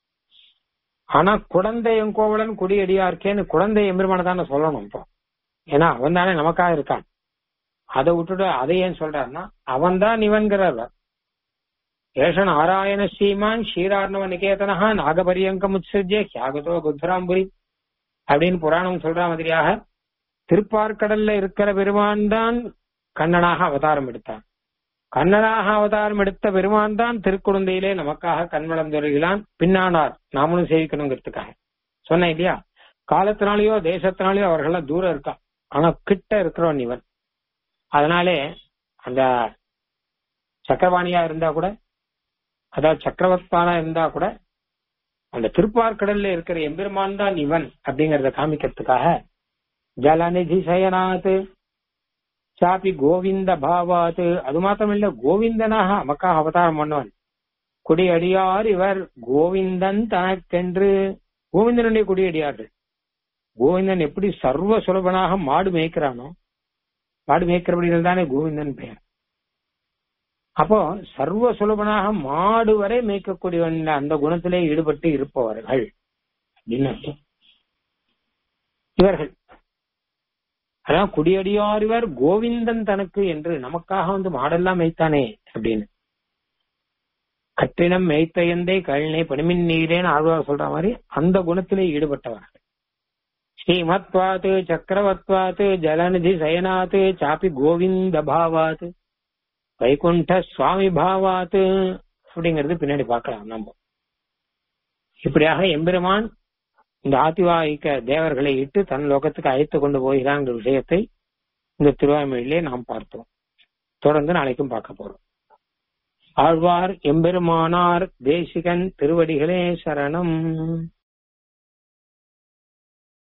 ஆனா குழந்தை என் கோவலன் குடியடியார்க்கேன்னு குழந்தை எம்பெருமான தானே சொல்லணும் இப்போ ஏன்னா அவன் தானே நமக்காக இருக்கான் அதை விட்டுட்டு அதை ஏன் சொல்றாருன்னா அவன் தான் இவன்கிறார் ஏஷ நாராயண ஸ்ரீமான் ஸ்ரீரார்ணவ நிகேதனஹா நாகபரியங்கம் உத்சர்ஜே ஹியாகதோ புத்தராம்புரி அப்படின்னு புராணம் சொல்ற மாதிரியாக திருப்பார்கடல்ல இருக்கிற பெருமான் தான் கண்ணனாக அவதாரம் எடுத்தான் கண்ணனாக அவதாரம் எடுத்த பெருமான் தான் திருக்குழந்தையிலே நமக்காக கண்வளம் தருகிறான் பின்னானார் நாமளும் சேவிக்கணுங்கிறதுக்காக சொன்னேன் இல்லையா காலத்தினாலேயோ தேசத்தினாலேயோ அவர்கள்லாம் தூரம் இருக்கா ஆனா கிட்ட இருக்கிறவன் இவன் அதனாலே அந்த சக்கரவாணியா இருந்தா கூட அதாவது சக்கரவர்த்தானா இருந்தா கூட அந்த திருப்பார்கடல்ல இருக்கிற எம்பெருமான் தான் இவன் அப்படிங்கறத காமிக்கிறதுக்காக ஜலநிதி சயனாத் சாப்பி கோவிந்த பாவாத் அது மாத்திரம் இல்ல கோவிந்தனாக நமக்காக அவதாரம் பண்ணவன் குடியடியார் இவர் கோவிந்தன் தனக்கென்று கோவிந்தனுடைய குடியடியார்கள் கோவிந்தன் எப்படி சர்வ சுலபனாக மாடு மேய்க்கிறானோ மாடு மேய்க்கிறபடிகள் தானே கோவிந்தன் பெயர் அப்போ சர்வ சுலபனாக மாடு வரை மேய்க்கக்கூடியவன் அந்த குணத்திலே ஈடுபட்டு இருப்பவர்கள் அப்படின்னு அர்த்தம். இவர்கள் அதான் குடியடியார் இவர் கோவிந்தன் தனக்கு என்று நமக்காக வந்து மாடெல்லாம் மேய்த்தானே அப்படின்னு கற்றினம் மேய்த்த எந்தை கழினை பணிமின் நீரேன்னு ஆழ்வார் சொல்ற மாதிரி அந்த குணத்திலே ஈடுபட்டவர்கள் ஸ்ரீமத்வாத் சக்கரவத்வாத் ஜலநிதி சயனாத் சாப்பி கோவிந்த பாவாத் வைகுண்ட சுவாமி பாவாத் அப்படிங்கிறது பின்னாடி பார்க்கலாம் நம்ம இப்படியாக எம்பெருமான் இந்த ஆதிவாகிக்க தேவர்களை இட்டு தன் லோகத்துக்கு அழைத்து கொண்டு போகிறாங்கிற விஷயத்தை இந்த திருவாய்மொழியிலே நாம் பார்த்தோம் தொடர்ந்து நாளைக்கும் பார்க்க போறோம் ஆழ்வார் எம்பெருமானார் தேசிகன் திருவடிகளே சரணம்